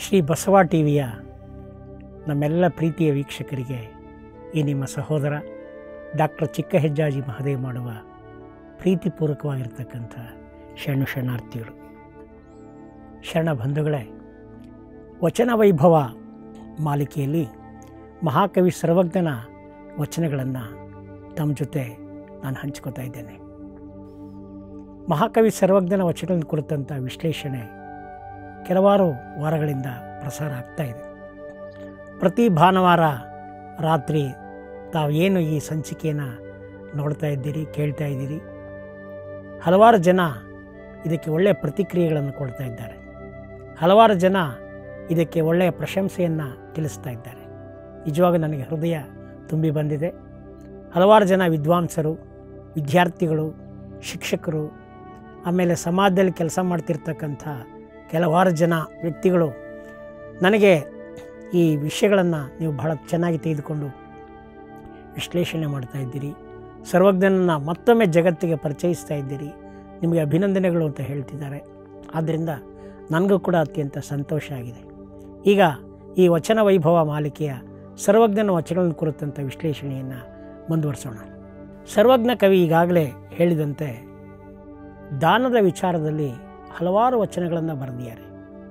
Shri Basava T ವಿಯ ನಮ್ಮೆಲ್ಲ ಪ್ರೀತಿಯ ವೀಕ್ಷಕರಿಗೆ ಈ ನಿಮ್ಮ ಸಹೋದರ ಡಾಕ್ಟರ್ ಚಿಕ್ಕ ಹೆಜ್ಜಾಜಿ ಮಹದೇವ್ ಮಾಡುವ ಪ್ರೀತಿಪೂರ್ವಕವಾಗಿರ್ತಕ್ಕಂಥ ಶರಣು ಶರಣಾರ್ಥಿಗಳು ಶರಣ ಬಂಧುಗಳೇ ವಚನ ವೈಭವ ಮಾಲಿಕೆಯಲ್ಲಿ ಮಹಾಕವಿ ಸರ್ವಜ್ಞನ ವಚನಗಳನ್ನು ತಮ್ಮ ಜೊತೆ ನಾನು ಹಂಚ್ಕೋತಾ ಇದ್ದೇನೆ ಮಹಾಕವಿ ಸರ್ವಜ್ಞನ ವಚನಗಳನ್ನು ಕುರಿತಂಥ ವಿಶ್ಲೇಷಣೆ ಕೆಲವಾರು ವಾರಗಳಿಂದ ಪ್ರಸಾರ ಆಗ್ತಾ ಇದೆ ಪ್ರತಿ ಭಾನುವಾರ ರಾತ್ರಿ ತಾವು ಏನು ಈ ಸಂಚಿಕೆಯನ್ನು ನೋಡ್ತಾ ಇದ್ದೀರಿ ಕೇಳ್ತಾ ಇದ್ದೀರಿ ಹಲವಾರು ಜನ ಇದಕ್ಕೆ ಒಳ್ಳೆಯ ಪ್ರತಿಕ್ರಿಯೆಗಳನ್ನು ಕೊಡ್ತಾ ಇದ್ದಾರೆ ಹಲವಾರು ಜನ ಇದಕ್ಕೆ ಒಳ್ಳೆಯ ಪ್ರಶಂಸೆಯನ್ನು ತಿಳಿಸ್ತಾ ಇದ್ದಾರೆ ನಿಜವಾಗ ನನಗೆ ಹೃದಯ ತುಂಬಿ ಬಂದಿದೆ ಹಲವಾರು ಜನ ವಿದ್ವಾಂಸರು ವಿದ್ಯಾರ್ಥಿಗಳು ಶಿಕ್ಷಕರು ಆಮೇಲೆ ಸಮಾಜದಲ್ಲಿ ಕೆಲಸ ಮಾಡ್ತಿರ್ತಕ್ಕಂಥ ಕೆಲವಾರು ಜನ ವ್ಯಕ್ತಿಗಳು ನನಗೆ ಈ ವಿಷಯಗಳನ್ನು ನೀವು ಬಹಳ ಚೆನ್ನಾಗಿ ತೆಗೆದುಕೊಂಡು ವಿಶ್ಲೇಷಣೆ ಮಾಡ್ತಾ ಇದ್ದೀರಿ ಸರ್ವಜ್ಞನನ್ನು ಮತ್ತೊಮ್ಮೆ ಜಗತ್ತಿಗೆ ಪರಿಚಯಿಸ್ತಾ ಇದ್ದೀರಿ ನಿಮಗೆ ಅಭಿನಂದನೆಗಳು ಅಂತ ಹೇಳ್ತಿದ್ದಾರೆ ಆದ್ದರಿಂದ ನನಗೂ ಕೂಡ ಅತ್ಯಂತ ಸಂತೋಷ ಆಗಿದೆ ಈಗ ಈ ವಚನ ವೈಭವ ಮಾಲಿಕೆಯ ಸರ್ವಜ್ಞನ ವಚನಗಳನ್ನು ಕುರಿತಂಥ ವಿಶ್ಲೇಷಣೆಯನ್ನು ಮುಂದುವರಿಸೋಣ ಸರ್ವಜ್ಞ ಕವಿ ಈಗಾಗಲೇ ಹೇಳಿದಂತೆ ದಾನದ ವಿಚಾರದಲ್ಲಿ ಹಲವಾರು ವಚನಗಳನ್ನು ಬರೆದಿದ್ದಾರೆ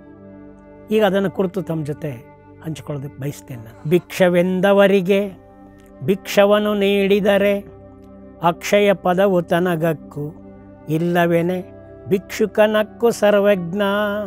ಈಗ ಅದನ್ನು ಕುರಿತು ತಮ್ಮ ಜೊತೆ ಹಂಚಿಕೊಳ್ಳೋದಕ್ಕೆ ಬಯಸ್ತೇನೆ ನಾನು ಭಿಕ್ಷವೆಂದವರಿಗೆ ಭಿಕ್ಷವನ್ನು ನೀಡಿದರೆ ಅಕ್ಷಯ ಪದವು ತನಗಕ್ಕು ಇಲ್ಲವೇನೆ ಭಿಕ್ಷುಕನಕ್ಕು ಸರ್ವಜ್ಞ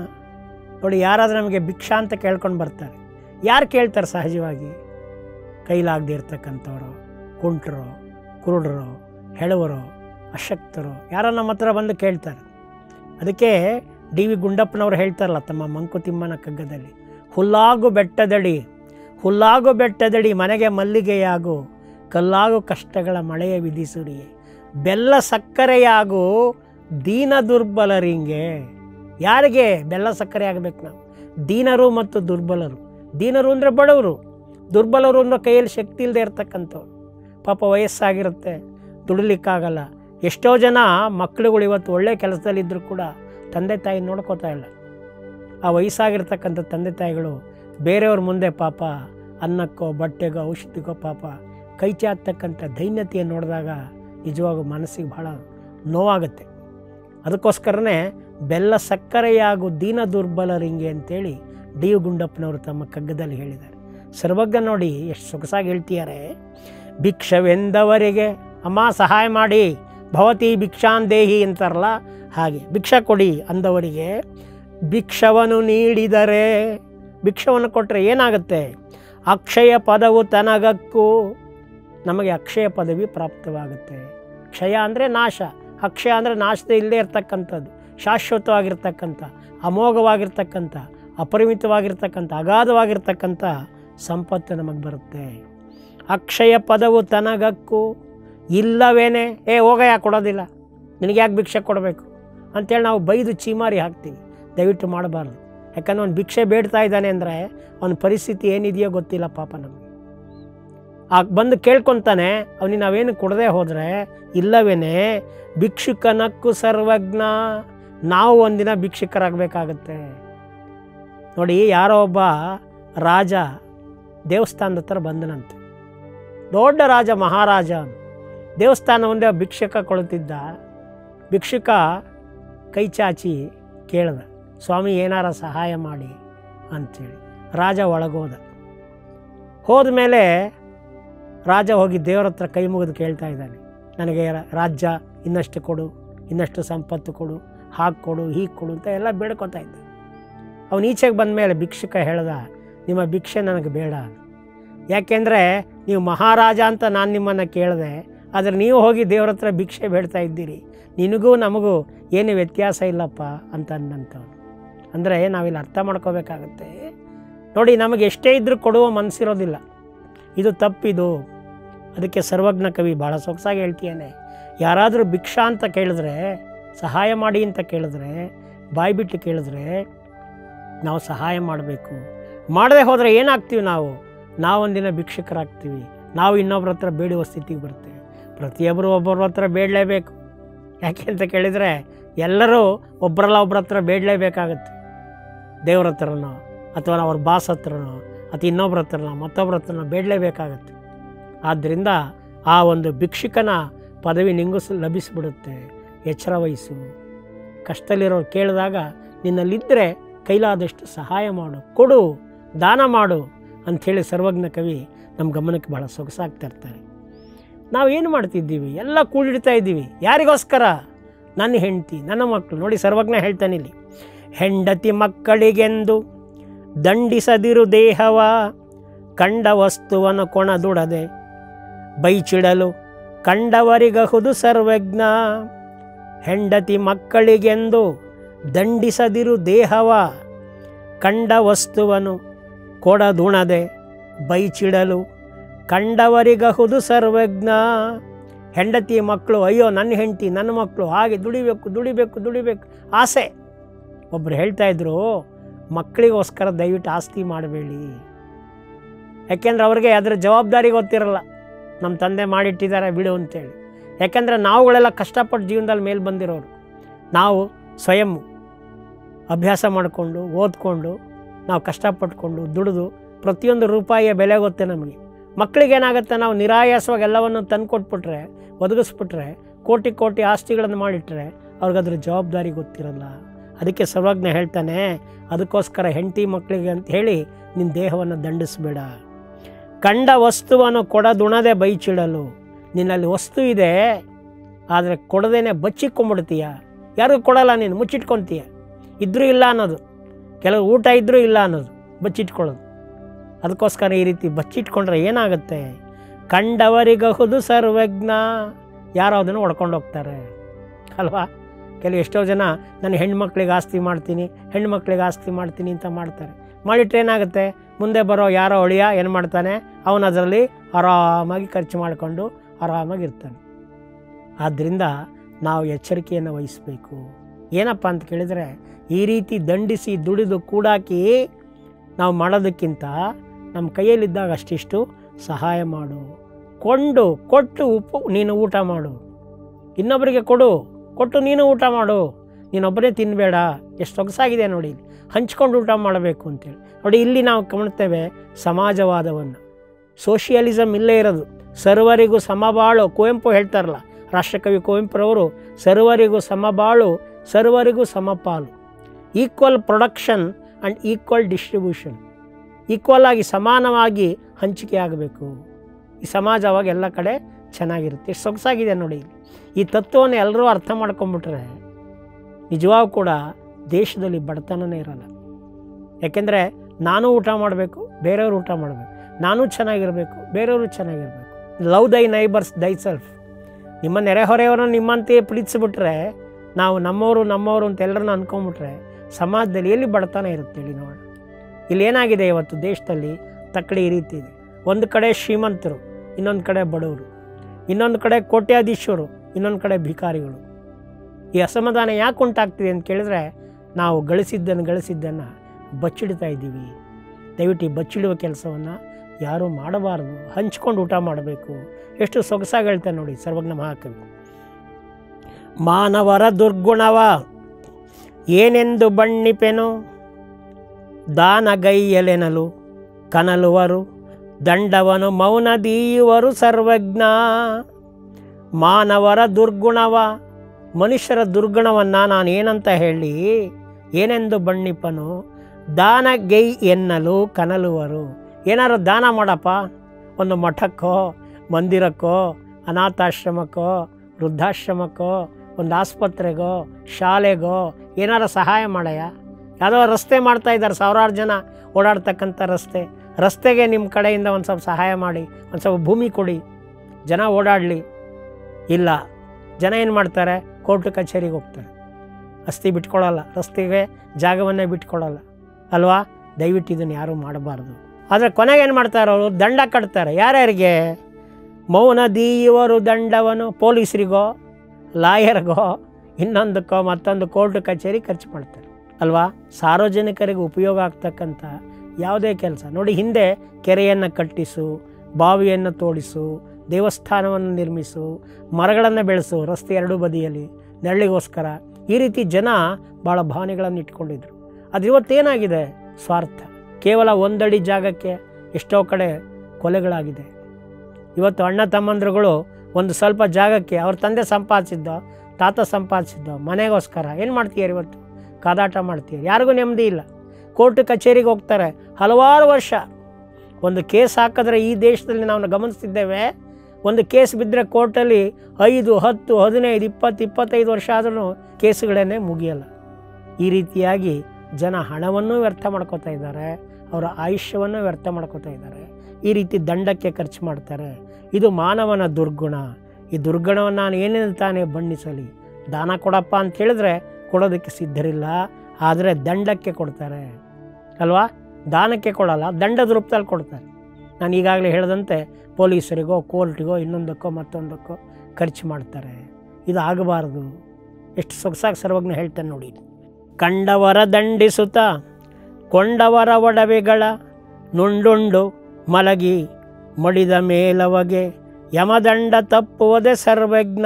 ನೋಡಿ ಯಾರಾದರೂ ನಮಗೆ ಭಿಕ್ಷಾ ಅಂತ ಕೇಳ್ಕೊಂಡು ಬರ್ತಾರೆ ಯಾರು ಕೇಳ್ತಾರೆ ಸಹಜವಾಗಿ ಕೈಲಾಗದೇ ಇರ್ತಕ್ಕಂಥವ್ರು ಕುಂಟರು ಕುರುಡರು ಹೆಳವರು ಅಶಕ್ತರು ಯಾರೋ ನಮ್ಮ ಹತ್ರ ಬಂದು ಕೇಳ್ತಾರೆ ಅದಕ್ಕೆ ಡಿ ವಿ ಗುಂಡಪ್ಪನವರು ಹೇಳ್ತಾರಲ್ಲ ತಮ್ಮ ಮಂಕುತಿಮ್ಮನ ಕಗ್ಗದಲ್ಲಿ ಹುಲ್ಲಾಗು ಬೆಟ್ಟದಡಿ ಹುಲ್ಲಾಗು ಬೆಟ್ಟದಡಿ ಮನೆಗೆ ಮಲ್ಲಿಗೆಯಾಗು ಕಲ್ಲಾಗು ಕಷ್ಟಗಳ ಮಳೆಯ ವಿಧಿಸುಡಿಯೇ ಬೆಲ್ಲ ಸಕ್ಕರೆಯಾಗು ದೀನ ದುರ್ಬಲರಿಂಗೆ ಯಾರಿಗೆ ಬೆಲ್ಲ ಸಕ್ಕರೆ ಆಗಬೇಕು ನಾವು ದೀನರು ಮತ್ತು ದುರ್ಬಲರು ದೀನರು ಅಂದರೆ ಬಡವರು ದುರ್ಬಲರು ಅನ್ನೋ ಕೈಯಲ್ಲಿ ಶಕ್ತಿ ಇಲ್ಲದೆ ಇರ್ತಕ್ಕಂಥವ್ರು ಪಾಪ ವಯಸ್ಸಾಗಿರುತ್ತೆ ದುಡಿಲಿಕ್ಕಾಗಲ್ಲ ಎಷ್ಟೋ ಜನ ಮಕ್ಕಳುಗಳು ಇವತ್ತು ಒಳ್ಳೆ ಕೆಲಸದಲ್ಲಿದ್ದರೂ ಕೂಡ ತಂದೆ ತಾಯಿ ನೋಡ್ಕೋತಾ ಇಲ್ಲ ಆ ವಯಸ್ಸಾಗಿರ್ತಕ್ಕಂಥ ತಂದೆ ತಾಯಿಗಳು ಬೇರೆಯವ್ರ ಮುಂದೆ ಪಾಪ ಅನ್ನಕ್ಕೋ ಬಟ್ಟೆಗೋ ಔಷಧಿಗೋ ಪಾಪ ಕೈ ಚಾರ್ತಕ್ಕಂಥ ದೈನ್ಯತೆಯನ್ನು ನೋಡಿದಾಗ ನಿಜವಾಗೂ ಮನಸ್ಸಿಗೆ ಬಹಳ ನೋವಾಗುತ್ತೆ ಅದಕ್ಕೋಸ್ಕರನೇ ಬೆಲ್ಲ ಸಕ್ಕರೆಯಾಗು ದೀನ ದುರ್ಬಲರಿಂಗೆ ಅಂತೇಳಿ ಡಿ ಯು ಗುಂಡಪ್ಪನವರು ತಮ್ಮ ಕಗ್ಗದಲ್ಲಿ ಹೇಳಿದ್ದಾರೆ ಸರ್ವಜ್ಞ ನೋಡಿ ಎಷ್ಟು ಸೊಗಸಾಗಿ ಹೇಳ್ತಿದ್ದಾರೆ ಭಿಕ್ಷವೆಂದವರಿಗೆ ಅಮ್ಮ ಸಹಾಯ ಮಾಡಿ ಭವತಿ ಭಿಕ್ಷಾನ್ ದೇಹಿ ಅಂತಾರಲ್ಲ ಹಾಗೆ ಭಿಕ್ಷ ಕೊಡಿ ಅಂದವರಿಗೆ ಭಿಕ್ಷವನ್ನು ನೀಡಿದರೆ ಭಿಕ್ಷವನ್ನು ಕೊಟ್ಟರೆ ಏನಾಗುತ್ತೆ ಅಕ್ಷಯ ಪದವು ತನಗಕ್ಕೂ ನಮಗೆ ಅಕ್ಷಯ ಪದವಿ ಪ್ರಾಪ್ತವಾಗುತ್ತೆ ಕ್ಷಯ ಅಂದರೆ ನಾಶ ಅಕ್ಷಯ ಅಂದರೆ ನಾಶದ ಇಲ್ಲದೆ ಇರ್ತಕ್ಕಂಥದ್ದು ಶಾಶ್ವತವಾಗಿರ್ತಕ್ಕಂಥ ಅಮೋಘವಾಗಿರ್ತಕ್ಕಂಥ ಅಪರಿಮಿತವಾಗಿರ್ತಕ್ಕಂಥ ಅಗಾಧವಾಗಿರ್ತಕ್ಕಂಥ ಸಂಪತ್ತು ನಮಗೆ ಬರುತ್ತೆ ಅಕ್ಷಯ ಪದವು ತನಗಕ್ಕೂ ಇಲ್ಲವೇನೆ ಏ ಹೋಗಯ್ಯ ಕೊಡೋದಿಲ್ಲ ನಿನಗೆ ಯಾಕೆ ಭಿಕ್ಷೆ ಕೊಡಬೇಕು ಅಂತೇಳಿ ನಾವು ಬೈದು ಚೀಮಾರಿ ಹಾಕ್ತೀವಿ ದಯವಿಟ್ಟು ಮಾಡಬಾರ್ದು ಯಾಕಂದ್ರೆ ಅವ್ನು ಭಿಕ್ಷೆ ಬೇಡ್ತಾ ಇದ್ದಾನೆ ಅಂದರೆ ಅವನ ಪರಿಸ್ಥಿತಿ ಏನಿದೆಯೋ ಗೊತ್ತಿಲ್ಲ ಪಾಪ ನಮಗೆ ಆ ಬಂದು ಕೇಳ್ಕೊತಾನೆ ಅವನಿಗೆ ನಾವೇನು ಕೊಡದೆ ಹೋದರೆ ಇಲ್ಲವೇನೆ ಭಿಕ್ಷುಕನಕ್ಕೂ ಸರ್ವಜ್ಞ ನಾವು ಒಂದಿನ ಭಿಕ್ಷುಕರಾಗಬೇಕಾಗತ್ತೆ ನೋಡಿ ಯಾರೋ ಒಬ್ಬ ರಾಜ ದೇವಸ್ಥಾನದ ಹತ್ರ ಬಂದನಂತೆ ದೊಡ್ಡ ರಾಜ ಮಹಾರಾಜ ದೇವಸ್ಥಾನ ಒಂದೇ ಭಿಕ್ಷಕ ಕೊಳುತ್ತಿದ್ದ ಭಿಕ್ಷುಕ ಕೈ ಚಾಚಿ ಕೇಳ್ದ ಸ್ವಾಮಿ ಏನಾರ ಸಹಾಯ ಮಾಡಿ ಅಂಥೇಳಿ ರಾಜ ಒಳಗೋದ ಹೋದ ಮೇಲೆ ರಾಜ ಹೋಗಿ ದೇವರ ಹತ್ರ ಕೈ ಮುಗಿದು ಕೇಳ್ತಾ ಇದ್ದಾನೆ ನನಗೆ ರಾಜ್ಯ ಇನ್ನಷ್ಟು ಕೊಡು ಇನ್ನಷ್ಟು ಸಂಪತ್ತು ಕೊಡು ಹಾಗೆ ಕೊಡು ಹೀಗೆ ಕೊಡು ಅಂತ ಎಲ್ಲ ಬೇಡ್ಕೊತಾ ಇದ್ದ ಅವನು ಈಚೆಗೆ ಬಂದ ಮೇಲೆ ಭಿಕ್ಷುಕ ಹೇಳ್ದ ನಿಮ್ಮ ಭಿಕ್ಷೆ ನನಗೆ ಬೇಡ ಯಾಕೆಂದರೆ ನೀವು ಮಹಾರಾಜ ಅಂತ ನಾನು ನಿಮ್ಮನ್ನು ಕೇಳಿದೆ ಆದರೆ ನೀವು ಹೋಗಿ ದೇವ್ರ ಹತ್ರ ಭಿಕ್ಷೆ ಬೇಡ್ತಾ ಇದ್ದೀರಿ ನಿನಗೂ ನಮಗೂ ಏನು ವ್ಯತ್ಯಾಸ ಇಲ್ಲಪ್ಪ ಅಂತ ಅಂದಂಥವ್ನು ಅಂದರೆ ನಾವಿಲ್ಲಿ ಅರ್ಥ ಮಾಡ್ಕೋಬೇಕಾಗತ್ತೆ ನೋಡಿ ನಮಗೆ ಎಷ್ಟೇ ಇದ್ದರೂ ಕೊಡುವ ಮನಸ್ಸಿರೋದಿಲ್ಲ ಇದು ತಪ್ಪಿದು ಅದಕ್ಕೆ ಸರ್ವಜ್ಞ ಕವಿ ಭಾಳ ಸೊಗಸಾಗಿ ಹೇಳ್ತೀಯಾನೆ ಯಾರಾದರೂ ಭಿಕ್ಷಾ ಅಂತ ಕೇಳಿದ್ರೆ ಸಹಾಯ ಮಾಡಿ ಅಂತ ಕೇಳಿದ್ರೆ ಬಾಯಿ ಬಿಟ್ಟು ಕೇಳಿದ್ರೆ ನಾವು ಸಹಾಯ ಮಾಡಬೇಕು ಮಾಡದೆ ಹೋದರೆ ಏನಾಗ್ತೀವಿ ನಾವು ನಾವೊಂದಿನ ಭಿಕ್ಷುಕರಾಗ್ತೀವಿ ನಾವು ಇನ್ನೊಬ್ಬರ ಹತ್ರ ಬೇಡುವ ಸ್ಥಿತಿಗೆ ಬರ್ತೇವೆ ಪ್ರತಿಯೊಬ್ಬರು ಒಬ್ಬರ ಹತ್ರ ಬೇಡಲೇಬೇಕು ಯಾಕೆ ಅಂತ ಕೇಳಿದರೆ ಎಲ್ಲರೂ ಒಬ್ಬರಲ್ಲ ಒಬ್ಬರ ಹತ್ರ ಬೇಡಲೇಬೇಕಾಗತ್ತೆ ದೇವ್ರ ಹತ್ರನೋ ಅಥವಾ ಅವ್ರ ಬಾಸ್ ಹತ್ರನೋ ಅಥವಾ ಇನ್ನೊಬ್ರ ಹತ್ರನೋ ಮತ್ತೊಬ್ಬರ ಹತ್ರನೋ ಬೇಡಲೇಬೇಕಾಗತ್ತೆ ಆದ್ದರಿಂದ ಆ ಒಂದು ಭಿಕ್ಷುಕನ ಪದವಿ ನಿಂಗೂ ಸ ಲಭಿಸಿಬಿಡುತ್ತೆ ಎಚ್ಚರ ವಹಿಸು ಕಷ್ಟದಲ್ಲಿರೋರು ಕೇಳಿದಾಗ ನಿನ್ನಲ್ಲಿದ್ದರೆ ಕೈಲಾದಷ್ಟು ಸಹಾಯ ಮಾಡು ಕೊಡು ದಾನ ಮಾಡು ಅಂಥೇಳಿ ಸರ್ವಜ್ಞ ಕವಿ ನಮ್ಮ ಗಮನಕ್ಕೆ ಭಾಳ ಸೊಗಸಾಗ್ತಾ ಇರ್ತಾರೆ ನಾವು ಏನು ಮಾಡ್ತಿದ್ದೀವಿ ಎಲ್ಲ ಕೂಡಿಡ್ತಾ ಇದ್ದೀವಿ ಯಾರಿಗೋಸ್ಕರ ನನ್ನ ಹೆಂಡತಿ ನನ್ನ ಮಕ್ಕಳು ನೋಡಿ ಸರ್ವಜ್ಞ ಹೇಳ್ತಾನೆ ಇಲ್ಲಿ ಹೆಂಡತಿ ಮಕ್ಕಳಿಗೆಂದು ದಂಡಿಸದಿರು ದೇಹವ ಕಂಡ ವಸ್ತುವನ್ನು ಕೊಣದುಡದೆ ಬೈಚಿಡಲು ಕಂಡವರಿಗಹುದು ಸರ್ವಜ್ಞ ಹೆಂಡತಿ ಮಕ್ಕಳಿಗೆಂದು ದಂಡಿಸದಿರು ದೇಹವ ಕಂಡ ವಸ್ತುವನ್ನು ಕೊಡದುಣದೆ ಬೈಚಿಡಲು ಕಂಡವರಿಗಹುದು ಸರ್ವಜ್ಞ ಹೆಂಡತಿ ಮಕ್ಕಳು ಅಯ್ಯೋ ನನ್ನ ಹೆಂಡತಿ ನನ್ನ ಮಕ್ಕಳು ಹಾಗೆ ದುಡಿಬೇಕು ದುಡಿಬೇಕು ದುಡಿಬೇಕು ಆಸೆ ಒಬ್ಬರು ಹೇಳ್ತಾ ಇದ್ರು ಮಕ್ಕಳಿಗೋಸ್ಕರ ದಯವಿಟ್ಟು ಆಸ್ತಿ ಮಾಡಬೇಡಿ ಯಾಕೆಂದ್ರೆ ಅವ್ರಿಗೆ ಅದರ ಜವಾಬ್ದಾರಿ ಗೊತ್ತಿರಲ್ಲ ನಮ್ಮ ತಂದೆ ಮಾಡಿಟ್ಟಿದ್ದಾರೆ ಬಿಡು ಅಂತೇಳಿ ಯಾಕೆಂದರೆ ನಾವುಗಳೆಲ್ಲ ಕಷ್ಟಪಟ್ಟು ಜೀವನದಲ್ಲಿ ಮೇಲೆ ಬಂದಿರೋರು ನಾವು ಸ್ವಯಂ ಅಭ್ಯಾಸ ಮಾಡಿಕೊಂಡು ಓದ್ಕೊಂಡು ನಾವು ಕಷ್ಟಪಟ್ಕೊಂಡು ದುಡಿದು ಪ್ರತಿಯೊಂದು ರೂಪಾಯಿಯ ಬೆಲೆ ಗೊತ್ತೆ ನಮಗೆ ಮಕ್ಕಳಿಗೇನಾಗುತ್ತೆ ನಾವು ನಿರಾಯಾಸವಾಗಿ ಎಲ್ಲವನ್ನು ತಂದು ಕೊಟ್ಬಿಟ್ರೆ ಒದಗಿಸ್ಬಿಟ್ರೆ ಕೋಟಿ ಕೋಟಿ ಆಸ್ತಿಗಳನ್ನು ಮಾಡಿಟ್ರೆ ಅವ್ರಿಗದ್ರ ಜವಾಬ್ದಾರಿ ಗೊತ್ತಿರಲ್ಲ ಅದಕ್ಕೆ ಸರ್ವಜ್ಞ ಹೇಳ್ತಾನೆ ಅದಕ್ಕೋಸ್ಕರ ಹೆಂಡತಿ ಮಕ್ಕಳಿಗೆ ಅಂತ ಹೇಳಿ ನಿನ್ನ ದೇಹವನ್ನು ದಂಡಿಸಬೇಡ ಕಂಡ ವಸ್ತುವನ್ನು ಕೊಡದುಣದೆ ಬೈಚಿಡಲು ನಿನ್ನಲ್ಲಿ ವಸ್ತು ಇದೆ ಆದರೆ ಕೊಡದೇನೆ ಬಚ್ಚಿಕೊಂಡ್ಬಿಡ್ತೀಯ ಯಾರಿಗೂ ಕೊಡಲ್ಲ ನೀನು ಮುಚ್ಚಿಟ್ಕೊತೀಯ ಇದ್ರೂ ಇಲ್ಲ ಅನ್ನೋದು ಕೆಲವು ಊಟ ಇದ್ರೂ ಇಲ್ಲ ಅನ್ನೋದು ಬಚ್ಚಿಟ್ಕೊಳ್ಳೋದು ಅದಕ್ಕೋಸ್ಕರ ಈ ರೀತಿ ಬಚ್ಚಿಟ್ಕೊಂಡ್ರೆ ಏನಾಗುತ್ತೆ ಕಂಡವರಿಗಹುದು ಸರ್ವಜ್ಞ ಯಾರೋ ಅದನ್ನು ಹೊಡ್ಕೊಂಡು ಹೋಗ್ತಾರೆ ಅಲ್ವಾ ಕೆಲವು ಎಷ್ಟೋ ಜನ ನಾನು ಹೆಣ್ಮಕ್ಳಿಗೆ ಆಸ್ತಿ ಮಾಡ್ತೀನಿ ಹೆಣ್ಮಕ್ಳಿಗೆ ಆಸ್ತಿ ಮಾಡ್ತೀನಿ ಅಂತ ಮಾಡ್ತಾರೆ ಮಾಡಿಟ್ರೆ ಏನಾಗುತ್ತೆ ಮುಂದೆ ಬರೋ ಯಾರೋ ಅಳಿಯ ಏನು ಮಾಡ್ತಾನೆ ಅವನು ಅದರಲ್ಲಿ ಆರಾಮಾಗಿ ಖರ್ಚು ಮಾಡಿಕೊಂಡು ಆರಾಮಾಗಿರ್ತಾನೆ ಆದ್ದರಿಂದ ನಾವು ಎಚ್ಚರಿಕೆಯನ್ನು ವಹಿಸಬೇಕು ಏನಪ್ಪ ಅಂತ ಕೇಳಿದರೆ ಈ ರೀತಿ ದಂಡಿಸಿ ದುಡಿದು ಕೂಡಾಕಿ ನಾವು ಮಾಡೋದಕ್ಕಿಂತ ನಮ್ಮ ಕೈಯಲ್ಲಿದ್ದಾಗ ಅಷ್ಟಿಷ್ಟು ಸಹಾಯ ಮಾಡು ಕೊಂಡು ಕೊಟ್ಟು ಉಪ್ಪು ನೀನು ಊಟ ಮಾಡು ಇನ್ನೊಬ್ಬರಿಗೆ ಕೊಡು ಕೊಟ್ಟು ನೀನು ಊಟ ಮಾಡು ನೀನೊಬ್ಬರೇ ತಿನ್ನಬೇಡ ಎಷ್ಟು ಸೊಗಸಾಗಿದೆ ನೋಡಿ ಇಲ್ಲಿ. ಹಂಚ್ಕೊಂಡು ಊಟ ಮಾಡಬೇಕು ಅಂತೇಳಿ ನೋಡಿ ಇಲ್ಲಿ ನಾವು ಕಾಣ್ತೇವೆ ಸಮಾಜವಾದವನ್ನು ಸೋಷಿಯಲಿಸಮ್ ಇಲ್ಲೇ ಇರೋದು ಸರ್ವರಿಗೂ ಸಮಬಾಳು ಕುವೆಂಪು ಹೇಳ್ತಾರಲ್ಲ ರಾಷ್ಟ್ರಕವಿ ಕುವೆಂಪುರವರು ಸರ್ವರಿಗೂ ಸಮಬಾಳು ಸರ್ವರಿಗೂ ಸಮಪಾಲು equal production and equal distribution equal ಆಗಿ ಸಮಾನವಾಗಿ ಹಂಚಿಕೆ ಆಗಬೇಕು ಈ ಸಮಾಜ ಅವಾಗ ಎಲ್ಲ ಕಡೆ ಚೆನ್ನಾಗಿರುತ್ತೆ ಎಷ್ಟು ಸೊಗಸಾಗಿದೆ ನೋಡಿ ಇಲ್ಲಿ. ಈ ತತ್ವವನ್ನು ಎಲ್ಲರೂ ಅರ್ಥ ಮಾಡ್ಕೊಂಬಿಟ್ರೆ ನಿಜವಾಗೂ ಕೂಡ ದೇಶದಲ್ಲಿ ಬಡತನನೇ ಇರಲ್ಲ ಯಾಕೆಂದರೆ ನಾನು ಊಟ ಮಾಡಬೇಕು ಬೇರೆಯವರು ಊಟ ಮಾಡಬೇಕು ನಾನು ಚೆನ್ನಾಗಿರಬೇಕು ಬೇರೆಯವರು ಚೆನ್ನಾಗಿರಬೇಕು ಲವ್ ದೈ ನೈಬರ್ಸ್ ದೈ ಸೆಲ್ಫ್ ನಿಮ್ಮ ನೆರೆಹೊರೆಯವರನ್ನು ನಿಮ್ಮಂತೆಯೇ ಪ್ರೀತಿಸಿಬಿಟ್ರೆ ನಾವು ನಮ್ಮವರು ನಮ್ಮವರು ಅಂತ ಎಲ್ಲರನ್ನ ಅಂದ್ಕೊಂಬಿಟ್ರೆ ಸಮಾಜದಲ್ಲಿ ಎಲ್ಲಿ ಬಡತನ ಇರುತ್ತೆ ಹೇಳಿ ನೋಡೋಣ ಇಲ್ಲಿ ಏನಾಗಿದೆ ಇವತ್ತು ದೇಶದಲ್ಲಿ ತಕ್ಕಡಿ ಈ ರೀತಿ ಇದೆ ಒಂದು ಕಡೆ ಶ್ರೀಮಂತರು ಇನ್ನೊಂದು ಕಡೆ ಬಡವರು ಇನ್ನೊಂದು ಕಡೆ ಕೋಟ್ಯಾಧೀಶರು ಇನ್ನೊಂದು ಕಡೆ ಭಿಕಾರಿಗಳು ಈ ಅಸಮಾಧಾನ ಯಾಕೆ ಉಂಟಾಗ್ತಿದೆ ಅಂತ ಕೇಳಿದ್ರೆ ನಾವು ಗಳಿಸಿದ್ದನ್ನು ಗಳಿಸಿದ್ದನ್ನು ಬಚ್ಚಿಡ್ತಾ ಇದ್ದೀವಿ ದಯವಿಟ್ಟು ಈ ಬಚ್ಚಿಡುವ ಕೆಲಸವನ್ನು ಯಾರೂ ಮಾಡಬಾರ್ದು ಹಂಚ್ಕೊಂಡು ಊಟ ಮಾಡಬೇಕು ಎಷ್ಟು ಸೊಗಸಾಗಿ ಹೇಳ್ತಾನೆ ನೋಡಿ ಸರ್ವಜ್ಞ ಮಹಾಕವಿ ಮಾನವರ ದುರ್ಗುಣವ ಏನೆಂದು ಬಣ್ಣಿಪೆನು ದಾನಗೈಯಲೆನಲು ಕನಲುವರು ದಂಡವನು ಮೌನದೀಯುವರು ಸರ್ವಜ್ಞ ಮಾನವರ ದುರ್ಗುಣವ ಮನುಷ್ಯರ ದುರ್ಗುಣವನ್ನು ನಾನು ಏನಂತ ಹೇಳಿ ಏನೆಂದು ಬಣ್ಣಿಪನು ದಾನಗೈ ಎನ್ನಲು ಕನಲುವರು ಏನಾರು ದಾನ ಮಾಡಪ್ಪ ಒಂದು ಮಠಕ್ಕೋ ಮಂದಿರಕ್ಕೋ ಅನಾಥಾಶ್ರಮಕ್ಕೋ ವೃದ್ಧಾಶ್ರಮಕ್ಕೋ ಒಂದು ಆಸ್ಪತ್ರೆಗೋ ಶಾಲೆಗೋ ಏನಾರು ಸಹಾಯ ಮಾಡಯ್ಯ ಯಾವುದೋ ರಸ್ತೆ ಮಾಡ್ತಾ ಇದ್ದಾರೆ ಸಾವಿರಾರು ಜನ ಓಡಾಡ್ತಕ್ಕಂಥ ರಸ್ತೆ ರಸ್ತೆಗೆ ನಿಮ್ಮ ಕಡೆಯಿಂದ ಒಂದು ಸ್ವಲ್ಪ ಸಹಾಯ ಮಾಡಿ ಒಂದು ಸ್ವಲ್ಪ ಭೂಮಿ ಕೊಡಿ ಜನ ಓಡಾಡಲಿ ಇಲ್ಲ ಜನ ಏನು ಮಾಡ್ತಾರೆ ಕೋರ್ಟ್ ಕಚೇರಿಗೆ ಹೋಗ್ತಾರೆ ಅಸ್ತಿ ಬಿಟ್ಕೊಳ್ಳಲ್ಲ ರಸ್ತೆಗೆ ಜಾಗವನ್ನೇ ಬಿಟ್ಕೊಳ್ಳಲ್ಲ ಅಲ್ವಾ ದಯವಿಟ್ಟು ಇದನ್ನು ಯಾರೂ ಮಾಡಬಾರ್ದು ಆದರೆ ಕೊನೆಗೆ ಏನು ಮಾಡ್ತಾರೆ ಅವರು ದಂಡ ಕಟ್ತಾರೆ ಯಾರ್ಯಾರಿಗೆ ಮೌನ ದೀಯುವರು ದಂಡವನ್ನು ಪೊಲೀಸರಿಗೋ ಲಾಯರ್ಗೋ ಇನ್ನೊಂದಕ್ಕೋ ಮತ್ತೊಂದು ಕೋರ್ಟ್ ಕಚೇರಿ ಖರ್ಚು ಮಾಡ್ತಾರೆ ಅಲ್ವಾ ಸಾರ್ವಜನಿಕರಿಗೆ ಉಪಯೋಗ ಆಗ್ತಕ್ಕಂಥ ಯಾವುದೇ ಕೆಲಸ ನೋಡಿ ಹಿಂದೆ ಕೆರೆಯನ್ನು ಕಟ್ಟಿಸು ಬಾವಿಯನ್ನು ತೋಡಿಸು ದೇವಸ್ಥಾನವನ್ನು ನಿರ್ಮಿಸು ಮರಗಳನ್ನು ಬೆಳೆಸು ರಸ್ತೆ ಎರಡೂ ಬದಿಯಲ್ಲಿ ನೆರಳಿಗೋಸ್ಕರ ಈ ರೀತಿ ಜನ ಭಾಳ ಭಾವನೆಗಳನ್ನು ಇಟ್ಕೊಂಡಿದ್ರು ಅದು ಇವತ್ತೇನಾಗಿದೆ ಸ್ವಾರ್ಥ ಕೇವಲ ಒಂದಡಿ ಜಾಗಕ್ಕೆ ಎಷ್ಟೋ ಕಡೆ ಕೊಲೆಗಳಾಗಿದೆ ಇವತ್ತು ಅಣ್ಣ ತಮ್ಮಂದ್ರುಗಳು ಒಂದು ಸ್ವಲ್ಪ ಜಾಗಕ್ಕೆ ಅವ್ರ ತಂದೆ ಸಂಪಾದಿಸಿದ್ದೋ ತಾತ ಸಂಪಾದಿಸಿದ್ದೋ ಮನೆಗೋಸ್ಕರ ಏನು ಮಾಡ್ತೀಯಾರು ಇವತ್ತು ಕಾದಾಟ ಮಾಡ್ತೀರಿ ಯಾರಿಗೂ ನೆಮ್ಮದಿ ಇಲ್ಲ ಕೋರ್ಟ್ ಕಚೇರಿಗೆ ಹೋಗ್ತಾರೆ ಹಲವಾರು ವರ್ಷ ಒಂದು ಕೇಸ್ ಹಾಕಿದ್ರೆ ಈ ದೇಶದಲ್ಲಿ ನಾವು ಗಮನಿಸ್ತಿದ್ದೇವೆ ಒಂದು ಕೇಸ್ ಬಿದ್ದರೆ ಕೋರ್ಟಲ್ಲಿ ಐದು ಹತ್ತು ಹದಿನೈದು ಇಪ್ಪತ್ತು ಇಪ್ಪತ್ತೈದು ವರ್ಷ ಆದ್ರೂ ಕೇಸುಗಳನ್ನೇ ಮುಗಿಯಲ್ಲ ಈ ರೀತಿಯಾಗಿ ಜನ ಹಣವನ್ನು ವ್ಯರ್ಥ ಮಾಡ್ಕೋತಾ ಇದ್ದಾರೆ ಅವರ ಆಯುಷ್ಯವನ್ನು ವ್ಯರ್ಥ ಮಾಡ್ಕೋತಾ ಇದ್ದಾರೆ ಈ ರೀತಿ ದಂಡಕ್ಕೆ ಖರ್ಚು ಮಾಡ್ತಾರೆ ಇದು ಮಾನವನ ದುರ್ಗುಣ ಈ ದುರ್ಗುಣವನ್ನು ನಾನು ಏನೇನು ತಾನೇ ಬಣ್ಣಿಸಲಿ ದಾನ ಕೊಡಪ್ಪ ಅಂತ ಹೇಳಿದ್ರೆ ಕೊಡೋದಕ್ಕೆ ಸಿದ್ಧರಿಲ್ಲ ಆದರೆ ದಂಡಕ್ಕೆ ಕೊಡ್ತಾರೆ ಅಲ್ವಾ ದಾನಕ್ಕೆ ಕೊಡಲ್ಲ ದಂಡದ ರೂಪದಲ್ಲಿ ಕೊಡ್ತಾರೆ ನಾನು ಈಗಾಗಲೇ ಹೇಳಿದಂತೆ ಪೊಲೀಸರಿಗೋ ಕೋರ್ಟಿಗೋ ಇನ್ನೊಂದಕ್ಕೋ ಮತ್ತೊಂದಕ್ಕೋ ಖರ್ಚು ಮಾಡ್ತಾರೆ ಇದು ಆಗಬಾರ್ದು ಎಷ್ಟು ಸೊಗಸಾಗಿ ಸರ್ವಜ್ಞ ಹೇಳ್ತಾನೆ ನೋಡಿ ಕಂಡವರ ದಂಡಿಸುತ್ತ ಕೊಂಡವರ ಒಡವೆಗಳ ನುಂಡುಂಡು ಮಲಗಿ ಮಡಿದ ಮೇಲವಗೆ ಯಮದಂಡ ತಪ್ಪುವುದೇ ಸರ್ವಜ್ಞ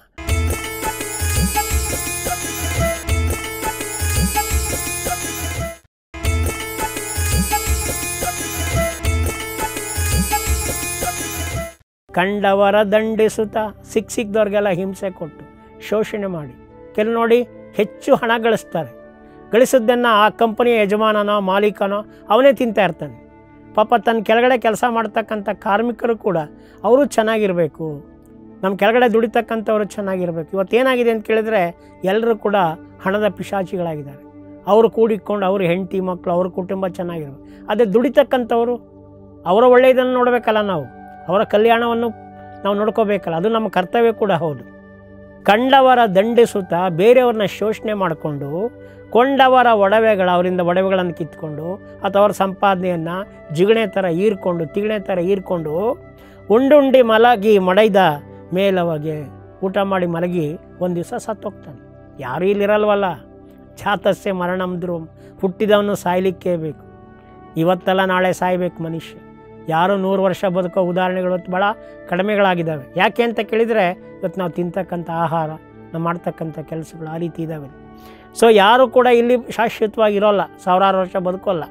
ಕಂಡವರ ದಂಡಿಸುತ್ತ ಸಿಕ್ಕ ಸಿಕ್ಕದವ್ರಿಗೆಲ್ಲ ಹಿಂಸೆ ಕೊಟ್ಟು ಶೋಷಣೆ ಮಾಡಿ ಕೆಲ ನೋಡಿ ಹೆಚ್ಚು ಹಣ ಗಳಿಸ್ತಾರೆ ಗಳಿಸಿದ್ದನ್ನು ಆ ಕಂಪನಿಯ ಯಜಮಾನನೋ ಮಾಲೀಕನೋ ಅವನೇ ತಿಂತಾ ಇರ್ತಾನೆ ಪಾಪ ತನ್ನ ಕೆಳಗಡೆ ಕೆಲಸ ಮಾಡ್ತಕ್ಕಂಥ ಕಾರ್ಮಿಕರು ಕೂಡ ಅವರು ಚೆನ್ನಾಗಿರಬೇಕು ನಮ್ಮ ಕೆಳಗಡೆ ದುಡಿತಕ್ಕಂಥವ್ರು ಚೆನ್ನಾಗಿರಬೇಕು ಇವತ್ತೇನಾಗಿದೆ ಅಂತ ಕೇಳಿದ್ರೆ ಎಲ್ಲರೂ ಕೂಡ ಹಣದ ಪಿಶಾಚಿಗಳಾಗಿದ್ದಾರೆ ಅವರು ಕೂಡಿಕೊಂಡು ಅವ್ರ ಹೆಂಡತಿ ಮಕ್ಕಳು ಅವ್ರ ಕುಟುಂಬ ಚೆನ್ನಾಗಿರ್ಬೇಕು ಅದೇ ದುಡಿತಕ್ಕಂಥವ್ರು ಅವರ ಒಳ್ಳೆಯದನ್ನು ನೋಡಬೇಕಲ್ಲ ನಾವು ಅವರ ಕಲ್ಯಾಣವನ್ನು ನಾವು ನೋಡ್ಕೋಬೇಕಲ್ಲ ಅದು ನಮ್ಮ ಕರ್ತವ್ಯ ಕೂಡ ಹೌದು ಕಂಡವರ ದಂಡಿಸುತ್ತಾ ಬೇರೆಯವ್ರನ್ನ ಶೋಷಣೆ ಮಾಡಿಕೊಂಡು ಕೊಂಡವರ ಒಡವೆಗಳ ಅವರಿಂದ ಒಡವೆಗಳನ್ನು ಕಿತ್ಕೊಂಡು ಅಥವಾ ಅವರ ಸಂಪಾದನೆಯನ್ನು ಜಿಗಣೆ ಥರ ಹೀರ್ಕೊಂಡು ತಿಗಣೆ ಥರ ಹೀರ್ಕೊಂಡು ಉಂಡುಂಡಿ ಮಲಗಿ ಮಡೈದ ಮೇಲವಗೆ ಊಟ ಮಾಡಿ ಮಲಗಿ ಒಂದು ದಿವಸ ಸತ್ತೋಗ್ತಾನೆ ಯಾರೂ ಇಲ್ಲಿರಲ್ವಲ್ಲ ಛಾತಸ್ಯ ಮರಣಂದ್ರು ಹುಟ್ಟಿದವನು ಸಾಯಲಿಕ್ಕೇ ಬೇಕು ಇವತ್ತೆಲ್ಲ ನಾಳೆ ಸಾಯ್ಬೇಕು ಮನುಷ್ಯ ಯಾರು ನೂರು ವರ್ಷ ಬದುಕೋ ಉದಾಹರಣೆಗಳು ಇವತ್ತು ಭಾಳ ಕಡಿಮೆಗಳಾಗಿದ್ದಾವೆ ಯಾಕೆ ಅಂತ ಕೇಳಿದರೆ ಇವತ್ತು ನಾವು ತಿಂತಕ್ಕಂಥ ಆಹಾರ ನಾವು ಮಾಡ್ತಕ್ಕಂಥ ಕೆಲಸಗಳು ಆ ರೀತಿ ಇದ್ದಾವೆ ಸೊ ಯಾರು ಕೂಡ ಇಲ್ಲಿ ಶಾಶ್ವತವಾಗಿ ಇರೋಲ್ಲ ಸಾವಿರಾರು ವರ್ಷ ಬದುಕೋಲ್ಲ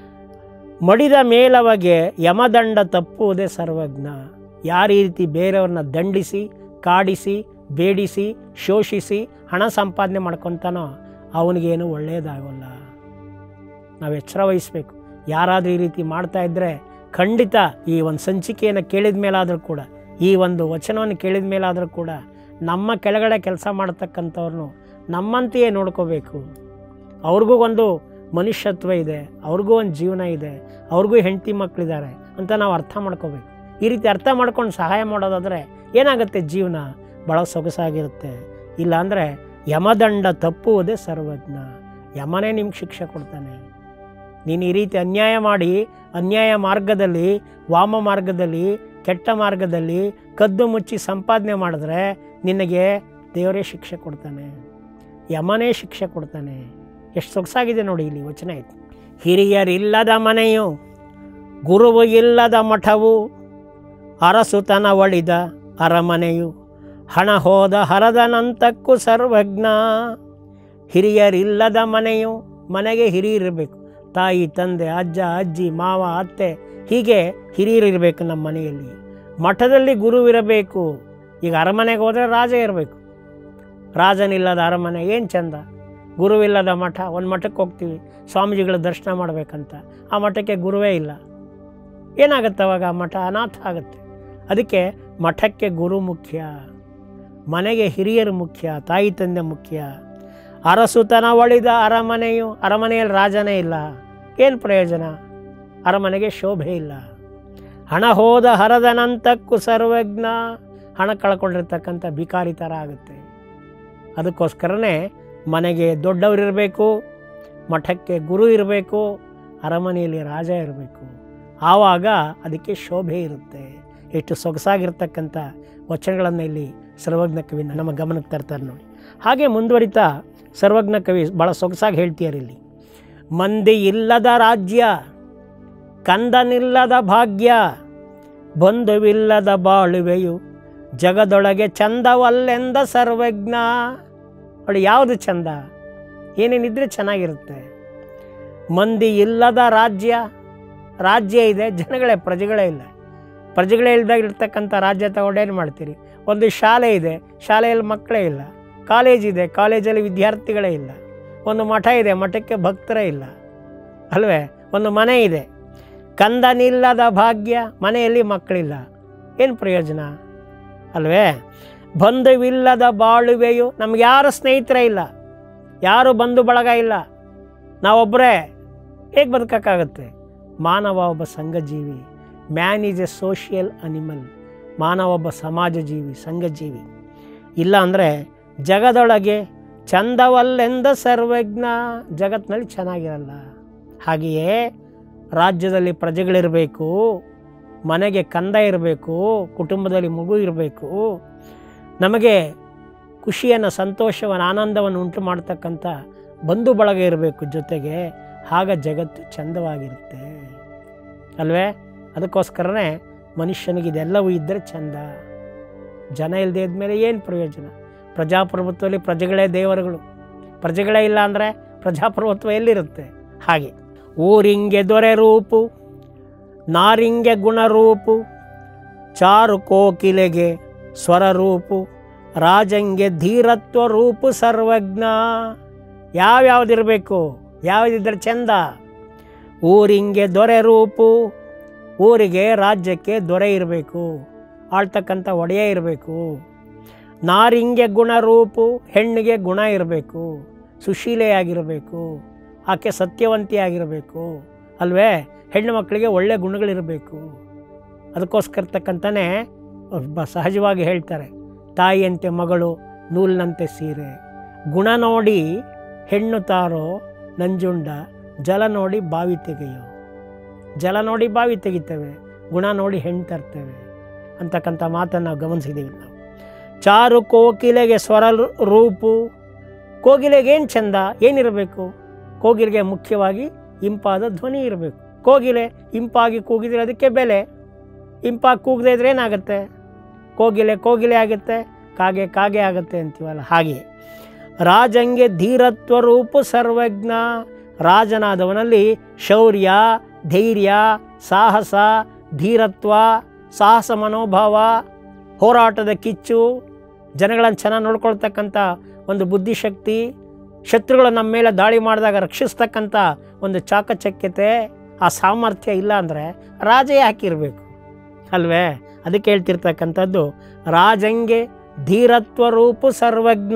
ಮಡಿದ ಮೇಲವಗೆ ಯಮದಂಡ ತಪ್ಪುವುದೇ ಸರ್ವಜ್ಞ ಯಾರು ಈ ರೀತಿ ಬೇರೆಯವ್ರನ್ನ ದಂಡಿಸಿ ಕಾಡಿಸಿ ಬೇಡಿಸಿ ಶೋಷಿಸಿ ಹಣ ಸಂಪಾದನೆ ಮಾಡ್ಕೊತಾನೋ ಅವನಿಗೇನು ಒಳ್ಳೆಯದಾಗೋಲ್ಲ ನಾವು ಎಚ್ಚರ ವಹಿಸ್ಬೇಕು ಯಾರಾದರೂ ಈ ರೀತಿ ಮಾಡ್ತಾ ಇದ್ದರೆ ಖಂಡಿತ ಈ ಒಂದು ಸಂಚಿಕೆಯನ್ನು ಕೇಳಿದ ಮೇಲಾದರೂ ಕೂಡ ಈ ಒಂದು ವಚನವನ್ನು ಕೇಳಿದ ಮೇಲಾದರೂ ಕೂಡ ನಮ್ಮ ಕೆಳಗಡೆ ಕೆಲಸ ಮಾಡ್ತಕ್ಕಂಥವ್ರನ್ನು ನಮ್ಮಂತೆಯೇ ನೋಡ್ಕೋಬೇಕು ಅವ್ರಿಗೂ ಒಂದು ಮನುಷ್ಯತ್ವ ಇದೆ ಅವ್ರಿಗೂ ಒಂದು ಜೀವನ ಇದೆ ಅವ್ರಿಗೂ ಹೆಂಡತಿ ಮಕ್ಕಳಿದ್ದಾರೆ ಅಂತ ನಾವು ಅರ್ಥ ಮಾಡ್ಕೋಬೇಕು ಈ ರೀತಿ ಅರ್ಥ ಮಾಡ್ಕೊಂಡು ಸಹಾಯ ಮಾಡೋದಾದರೆ ಏನಾಗುತ್ತೆ ಜೀವನ ಭಾಳ ಸೊಗಸಾಗಿರುತ್ತೆ ಇಲ್ಲಾಂದರೆ ಯಮದಂಡ ತಪ್ಪುವುದೇ ಸರ್ವಜ್ಞ ಯಮನೇ ನಿಮ್ಗೆ ಶಿಕ್ಷೆ ಕೊಡ್ತಾನೆ ನೀನು ಈ ರೀತಿ ಅನ್ಯಾಯ ಮಾಡಿ ಅನ್ಯಾಯ ಮಾರ್ಗದಲ್ಲಿ ವಾಮ ಮಾರ್ಗದಲ್ಲಿ ಕೆಟ್ಟ ಮಾರ್ಗದಲ್ಲಿ ಕದ್ದು ಮುಚ್ಚಿ ಸಂಪಾದನೆ ಮಾಡಿದ್ರೆ ನಿನಗೆ ದೇವರೇ ಶಿಕ್ಷೆ ಕೊಡ್ತಾನೆ ಯಮನೇ ಶಿಕ್ಷೆ ಕೊಡ್ತಾನೆ ಎಷ್ಟು ಸೊಗಸಾಗಿದೆ ನೋಡಿ ಇಲ್ಲಿ ವಚನ ಐತಿ ಹಿರಿಯರಿಲ್ಲದ ಮನೆಯು ಗುರುವು ಇಲ್ಲದ ಮಠವು ಅರಸುತನ ಒಳಿದ ಅರಮನೆಯು ಹಣ ಹೋದ ಹರದನಂತಕ್ಕೂ ಸರ್ವಜ್ಞ ಹಿರಿಯರಿಲ್ಲದ ಮನೆಯು ಮನೆಗೆ ಹಿರಿಯರಿರಬೇಕು ತಾಯಿ ತಂದೆ ಅಜ್ಜ ಅಜ್ಜಿ ಮಾವ ಅತ್ತೆ ಹೀಗೆ ಹಿರಿಯರಿರಬೇಕು ನಮ್ಮ ಮನೆಯಲ್ಲಿ ಮಠದಲ್ಲಿ ಗುರುವಿರಬೇಕು ಈಗ ಅರಮನೆಗೆ ಹೋದರೆ ರಾಜ ಇರಬೇಕು ರಾಜನಿಲ್ಲದ ಅರಮನೆ ಏನು ಚಂದ ಗುರುವಿಲ್ಲದ ಮಠ ಒಂದು ಮಠಕ್ಕೆ ಹೋಗ್ತೀವಿ ಸ್ವಾಮೀಜಿಗಳ ದರ್ಶನ ಮಾಡಬೇಕಂತ ಆ ಮಠಕ್ಕೆ ಗುರುವೇ ಇಲ್ಲ ಏನಾಗುತ್ತೆ ಅವಾಗ ಆ ಮಠ ಅನಾಥ ಆಗುತ್ತೆ ಅದಕ್ಕೆ ಮಠಕ್ಕೆ ಗುರು ಮುಖ್ಯ ಮನೆಗೆ ಹಿರಿಯರು ಮುಖ್ಯ ತಾಯಿ ತಂದೆ ಮುಖ್ಯ ಅರಸುತನ ಒಳಿದ ಅರಮನೆಯು ಅರಮನೆಯಲ್ಲಿ ರಾಜನೇ ಇಲ್ಲ ಏನು ಪ್ರಯೋಜನ ಅರಮನೆಗೆ ಶೋಭೆ ಇಲ್ಲ ಹಣ ಹೋದ ಹರದನಂತಕ್ಕೂ ಸರ್ವಜ್ಞ ಹಣ ಕಳ್ಕೊಂಡಿರ್ತಕ್ಕಂಥ ಭಿಕಾರಿ ಥರ ಆಗುತ್ತೆ ಅದಕ್ಕೋಸ್ಕರನೇ ಮನೆಗೆ ದೊಡ್ಡವರಿರಬೇಕು ಮಠಕ್ಕೆ ಗುರು ಇರಬೇಕು ಅರಮನೆಯಲ್ಲಿ ರಾಜ ಇರಬೇಕು ಆವಾಗ ಅದಕ್ಕೆ ಶೋಭೆ ಇರುತ್ತೆ ಎಷ್ಟು ಸೊಗಸಾಗಿರ್ತಕ್ಕಂಥ ವಚನಗಳನ್ನು ಇಲ್ಲಿ ಸರ್ವಜ್ಞ ಕವಿ ನಮ್ಮ ಗಮನಕ್ಕೆ ತರ್ತಾರೆ ನೋಡಿ ಹಾಗೆ ಮುಂದುವರಿತಾ ಸರ್ವಜ್ಞ ಕವಿ ಭಾಳ ಸೊಗಸಾಗಿ ಹೇಳ್ತೀಯಾರ ಇಲ್ಲಿ ಮಂದಿ ಇಲ್ಲದ ರಾಜ್ಯ ಕಂದನಿಲ್ಲದ ಭಾಗ್ಯ ಬಂಧುವಿಲ್ಲದ ಬಾಳುವೆಯು ಜಗದೊಳಗೆ ಚಂದವಲ್ಲೆಂದ ಸರ್ವಜ್ಞ ನೋಡಿ ಯಾವುದು ಚಂದ ಏನೇನಿದ್ರೆ ಚೆನ್ನಾಗಿರುತ್ತೆ ಮಂದಿ ಇಲ್ಲದ ರಾಜ್ಯ ರಾಜ್ಯ ಇದೆ ಜನಗಳೇ ಪ್ರಜೆಗಳೇ ಇಲ್ಲ ಪ್ರಜೆಗಳೇ ಇಲ್ದಾಗ ಇರ್ತಕ್ಕಂಥ ರಾಜ್ಯ ತಗೊಂಡೇನು ಮಾಡ್ತೀರಿ ಒಂದು ಶಾಲೆ ಇದೆ ಶಾಲೆಯಲ್ಲಿ ಮಕ್ಕಳೇ ಇಲ್ಲ ಕಾಲೇಜ್ ಇದೆ ಕಾಲೇಜಲ್ಲಿ ವಿದ್ಯಾರ್ಥಿಗಳೇ ಇಲ್ಲ ಒಂದು ಮಠ ಇದೆ ಮಠಕ್ಕೆ ಭಕ್ತರೇ ಇಲ್ಲ ಅಲ್ವೇ ಒಂದು ಮನೆ ಇದೆ ಕಂದನಿಲ್ಲದ ಭಾಗ್ಯ ಮನೆಯಲ್ಲಿ ಮಕ್ಕಳಿಲ್ಲ ಏನು ಪ್ರಯೋಜನ ಅಲ್ವೇ ಬಂಧುವಿಲ್ಲದ ಬಾಳುವೆಯು ನಮ್ಗೆ ಯಾರು ಸ್ನೇಹಿತರೇ ಇಲ್ಲ ಯಾರು ಬಂಧು ಬಳಗ ಇಲ್ಲ ನಾವೊಬ್ಬರೇ ಹೇಗೆ ಬದುಕೋಕ್ಕಾಗತ್ತೆ ಮಾನವ ಒಬ್ಬ ಸಂಘಜೀವಿ man is a social animal ಮಾನವ ಒಬ್ಬ ಸಮಾಜ ಜೀವಿ ಸಂಘಜೀವಿ ಇಲ್ಲ ಅಂದರೆ ಜಗದೊಳಗೆ ಚಂದವಲ್ಲೆಂದ ಸರ್ವಜ್ಞ ಜಗತ್ತಿನಲ್ಲಿ ಚೆನ್ನಾಗಿರಲ್ಲ ಹಾಗೆಯೇ ರಾಜ್ಯದಲ್ಲಿ ಪ್ರಜೆಗಳಿರಬೇಕು ಮನೆಗೆ ಕಂದ ಇರಬೇಕು ಕುಟುಂಬದಲ್ಲಿ ಮಗು ಇರಬೇಕು ನಮಗೆ ಖುಷಿಯನ್ನು ಸಂತೋಷವನ್ನು ಆನಂದವನ್ನು ಉಂಟು ಮಾಡ್ತಕ್ಕಂಥ ಬಂಧು ಬಳಗ ಇರಬೇಕು ಜೊತೆಗೆ ಆಗ ಜಗತ್ತು ಚಂದವಾಗಿರುತ್ತೆ ಅಲ್ವೇ ಅದಕ್ಕೋಸ್ಕರನೇ ಮನುಷ್ಯನಿಗೆ ಇದೆಲ್ಲವೂ ಇದ್ದರೆ ಚಂದ ಜನ ಇಲ್ಲದೆ ಇದ್ಮೇಲೆ ಏನು ಪ್ರಯೋಜನ ಪ್ರಜಾಪ್ರಭುತ್ವದಲ್ಲಿ ಪ್ರಜೆಗಳೇ ದೇವರುಗಳು ಪ್ರಜೆಗಳೇ ಇಲ್ಲ ಅಂದರೆ ಪ್ರಜಾಪ್ರಭುತ್ವ ಎಲ್ಲಿರುತ್ತೆ ಹಾಗೆ ಊರಿಂಗೆ ದೊರೆ ರೂಪು ನಾರಿಂಗೆ ಗುಣರೂಪು ಚಾರು ಕೋಕಿಲೆಗೆ ಸ್ವರರೂಪು ರಾಜಂಗೆ ಧೀರತ್ವ ರೂಪು ಸರ್ವಜ್ಞ ಯಾವ್ಯಾವ್ದಿರಬೇಕು ಯಾವುದಿದ್ರೆ ಚಂದ ಊರಿಂಗೆ ದೊರೆ ರೂಪು ಊರಿಗೆ ರಾಜ್ಯಕ್ಕೆ ದೊರೆ ಇರಬೇಕು ಆಳ್ತಕ್ಕಂಥ ಒಡೆಯ ಇರಬೇಕು ನಾರಿಂಗೆ ಗುಣರೂಪು ಹೆಣ್ಣಿಗೆ ಗುಣ ಇರಬೇಕು ಸುಶೀಲೆಯಾಗಿರಬೇಕು ಆಕೆ ಸತ್ಯವಂತಿಯಾಗಿರಬೇಕು ಅಲ್ವೇ ಹೆಣ್ಣು ಮಕ್ಕಳಿಗೆ ಒಳ್ಳೆಯ ಗುಣಗಳಿರಬೇಕು ಅದಕ್ಕೋಸ್ಕರತಕ್ಕಂತಲೇ ಒಬ್ಬ ಸಹಜವಾಗಿ ಹೇಳ್ತಾರೆ ತಾಯಿಯಂತೆ ಮಗಳು ನೂಲಿನಂತೆ ಸೀರೆ ಗುಣ ನೋಡಿ ಹೆಣ್ಣು ತಾರೋ ನಂಜುಂಡ ಜಲ ನೋಡಿ ಬಾವಿ ತೆಗೆಯೋ ಜಲ ನೋಡಿ ಬಾವಿ ತೆಗಿತೇವೆ ಗುಣ ನೋಡಿ ಹೆಣ್ಣು ತರ್ತೇವೆ ಅಂತಕ್ಕಂಥ ಮಾತನ್ನು ನಾವು ಗಮನಿಸಿದ್ದೀವಿ ನಾವು ಚಾರು ಕೋಕಿಲೆಗೆ ಸ್ವರ ರೂಪು ಕೋಗಿಲೆಗೆ ಏನು ಚಂದ ಏನಿರಬೇಕು ಕೋಗಿಲೆಗೆ ಮುಖ್ಯವಾಗಿ ಇಂಪಾದ ಧ್ವನಿ ಇರಬೇಕು ಕೋಗಿಲೆ ಇಂಪಾಗಿ ಕೂಗಿದ್ರೆ ಅದಕ್ಕೆ ಬೆಲೆ ಇಂಪಾಗಿ ಕೂಗದೆ ಇದ್ರೆ ಏನಾಗುತ್ತೆ ಕೋಗಿಲೆ ಕೋಗಿಲೆ ಆಗುತ್ತೆ ಕಾಗೆ ಕಾಗೆ ಆಗುತ್ತೆ ಅಂತೀವಲ್ಲ ಹಾಗೆ ರಾಜಂಗೆ ಧೀರತ್ವ ರೂಪು ಸರ್ವಜ್ಞ ರಾಜನಾದವನಲ್ಲಿ ಶೌರ್ಯ ಧೈರ್ಯ ಸಾಹಸ ಧೀರತ್ವ ಸಾಹಸ ಮನೋಭಾವ ಹೋರಾಟದ ಕಿಚ್ಚು ಜನಗಳನ್ನು ಚೆನ್ನಾಗಿ ನೋಡ್ಕೊಳ್ತಕ್ಕಂಥ ಒಂದು ಬುದ್ಧಿಶಕ್ತಿ ಶತ್ರುಗಳು ನಮ್ಮ ಮೇಲೆ ದಾಳಿ ಮಾಡಿದಾಗ ರಕ್ಷಿಸ್ತಕ್ಕಂಥ ಒಂದು ಚಾಕಚಕ್ಯತೆ ಆ ಸಾಮರ್ಥ್ಯ ಇಲ್ಲ ಅಂದರೆ ರಾಜ ಯಾಕಿರಬೇಕು ಅಲ್ವೇ ಅದಕ್ಕೆ ಹೇಳ್ತಿರ್ತಕ್ಕಂಥದ್ದು ರಾಜಂಗೆ ಧೀರತ್ವ ರೂಪು ಸರ್ವಜ್ಞ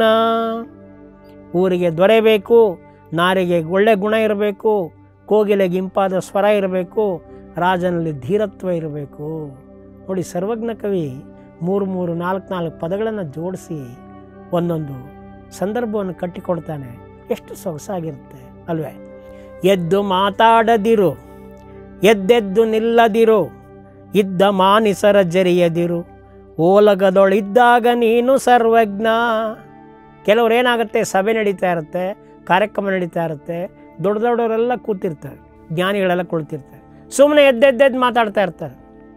ಊರಿಗೆ ದೊರೆಬೇಕು ನಾರಿಗೆ ಒಳ್ಳೆ ಗುಣ ಇರಬೇಕು ಕೋಗಿಲೆಗೆ ಇಂಪಾದ ಸ್ವರ ಇರಬೇಕು ರಾಜನಲ್ಲಿ ಧೀರತ್ವ ಇರಬೇಕು ನೋಡಿ ಸರ್ವಜ್ಞ ಕವಿ ಮೂರು ಮೂರು ನಾಲ್ಕು ನಾಲ್ಕು ಪದಗಳನ್ನು ಜೋಡಿಸಿ ಒಂದೊಂದು ಸಂದರ್ಭವನ್ನು ಕಟ್ಟಿಕೊಡ್ತಾನೆ ಎಷ್ಟು ಸೊಗಸಾಗಿರುತ್ತೆ ಅಲ್ವೇ ಎದ್ದು ಮಾತಾಡದಿರು ಎದ್ದೆದ್ದು ನಿಲ್ಲದಿರು ಇದ್ದ ಮಾನಿಸರ ಜರಿಯದಿರು ಓಲಗದೊಳಿದ್ದಾಗ ನೀನು ಸರ್ವಜ್ಞ ಕೆಲವ್ರು ಏನಾಗುತ್ತೆ ಸಭೆ ನಡೀತಾ ಇರುತ್ತೆ ಕಾರ್ಯಕ್ರಮ ನಡೀತಾ ಇರುತ್ತೆ ದೊಡ್ಡ ದೊಡ್ಡವರೆಲ್ಲ ಕೂತಿರ್ತಾರೆ ಜ್ಞಾನಿಗಳೆಲ್ಲ ಕುಳಿತಿರ್ತಾರೆ ಸುಮ್ಮನೆ ಎದ್ದೆದ್ದೆದ್ದು ಮಾತಾಡ್ತಾ ಇರ್ತಾರೆ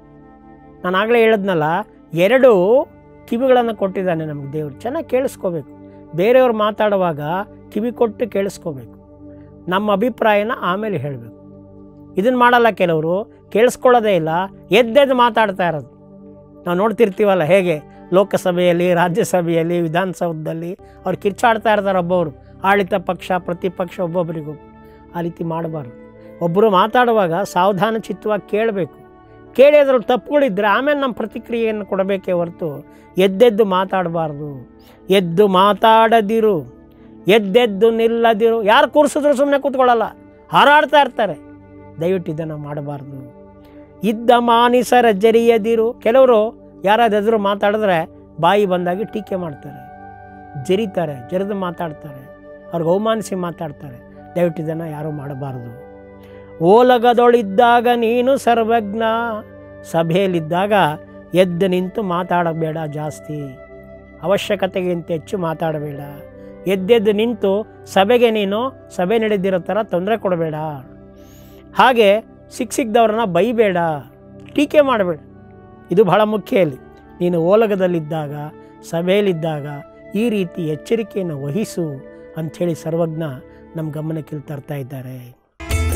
ನಾನು ಆಗಲೇ ಹೇಳಿದ್ನಲ್ಲ ಎರಡು ಕಿವಿಗಳನ್ನು ಕೊಟ್ಟಿದ್ದಾನೆ ನಮಗೆ ದೇವರು ಚೆನ್ನಾಗಿ ಕೇಳಿಸ್ಕೋಬೇಕು ಬೇರೆಯವ್ರು ಮಾತಾಡುವಾಗ ಕಿವಿ ಕೊಟ್ಟು ಕೇಳಿಸ್ಕೋಬೇಕು ನಮ್ಮ ಅಭಿಪ್ರಾಯನ ಆಮೇಲೆ ಹೇಳಬೇಕು ಇದನ್ನು ಮಾಡಲ್ಲ ಕೆಲವರು ಕೇಳಿಸ್ಕೊಳ್ಳೋದೇ ಇಲ್ಲ ಎದ್ದೆದ್ದು ಮಾತಾಡ್ತಾ ಇರೋದು ನಾವು ನೋಡ್ತಿರ್ತೀವಲ್ಲ ಹೇಗೆ ಲೋಕಸಭೆಯಲ್ಲಿ ರಾಜ್ಯಸಭೆಯಲ್ಲಿ ವಿಧಾನಸೌಧದಲ್ಲಿ ಅವ್ರು ಕಿರ್ಚಾಡ್ತಾ ಇರ್ತಾರೆ ಒಬ್ಬವರು ಆಳಿತ ಪಕ್ಷ ಪ್ರತಿಪಕ್ಷ ಒಬ್ಬೊಬ್ಬರಿಗೂ ಆ ರೀತಿ ಮಾಡಬಾರ್ದು ಒಬ್ಬರು ಮಾತಾಡುವಾಗ ಸಾವಧಾನ ಚಿತ್ತವಾಗಿ ಕೇಳಬೇಕು ಕೇಳಿ ಅದ್ರಲ್ಲಿ ತಪ್ಪುಗಳಿದ್ದರೆ ಆಮೇಲೆ ನಮ್ಮ ಪ್ರತಿಕ್ರಿಯೆಯನ್ನು ಕೊಡಬೇಕೇ ಹೊರತು ಎದ್ದೆದ್ದು ಮಾತಾಡಬಾರ್ದು ಎದ್ದು ಮಾತಾಡದಿರು ಎದ್ದೆದ್ದು ನಿಲ್ಲದಿರು ಯಾರು ಕೂರಿಸಿದ್ರು ಸುಮ್ಮನೆ ಕೂತ್ಕೊಳ್ಳಲ್ಲ ಹಾರಾಡ್ತಾ ಇರ್ತಾರೆ ದಯವಿಟ್ಟು ಇದನ್ನು ಮಾಡಬಾರ್ದು ಇದ್ದ ಮಾನಿಸರ ಜರಿಯದಿರು ಕೆಲವರು ಯಾರಾದ್ರು ಎದುರು ಮಾತಾಡಿದ್ರೆ ಬಾಯಿ ಬಂದಾಗಿ ಟೀಕೆ ಮಾಡ್ತಾರೆ ಜರಿತಾರೆ ಜರಿದು ಮಾತಾಡ್ತಾರೆ ಅವ್ರಿಗೆ ಅವಮಾನಿಸಿ ಮಾತಾಡ್ತಾರೆ ದಯವಿಟ್ಟು ಇದನ್ನು ಯಾರೂ ಮಾಡಬಾರ್ದು ಓಲಗದೊಳಿದ್ದಾಗ ನೀನು ಸರ್ವಜ್ಞ ಸಭೆಯಲ್ಲಿದ್ದಾಗ ಎದ್ದು ನಿಂತು ಮಾತಾಡಬೇಡ ಜಾಸ್ತಿ ಅವಶ್ಯಕತೆಗಿಂತ ಹೆಚ್ಚು ಮಾತಾಡಬೇಡ ಎದ್ದೆದ್ದು ನಿಂತು ಸಭೆಗೆ ನೀನು ಸಭೆ ನಡೆದಿರೋ ಥರ ತೊಂದರೆ ಕೊಡಬೇಡ ಹಾಗೆ ಸಿಕ್ಕ ಸಿಕ್ಕದವ್ರನ್ನ ಬೈಬೇಡ ಟೀಕೆ ಮಾಡಬೇಡ ಇದು ಬಹಳ ಮುಖ್ಯ ಇಲ್ಲಿ ನೀನು ಓಲಗದಲ್ಲಿದ್ದಾಗ ಸಭೆಯಲ್ಲಿದ್ದಾಗ ಈ ರೀತಿ ಎಚ್ಚರಿಕೆಯನ್ನು ವಹಿಸು ಅಂಥೇಳಿ ಸರ್ವಜ್ಞ ನಮ್ಮ ಗಮನಕ್ಕೆ ಇಲ್ಲಿ ತರ್ತಾ ಇದ್ದಾರೆ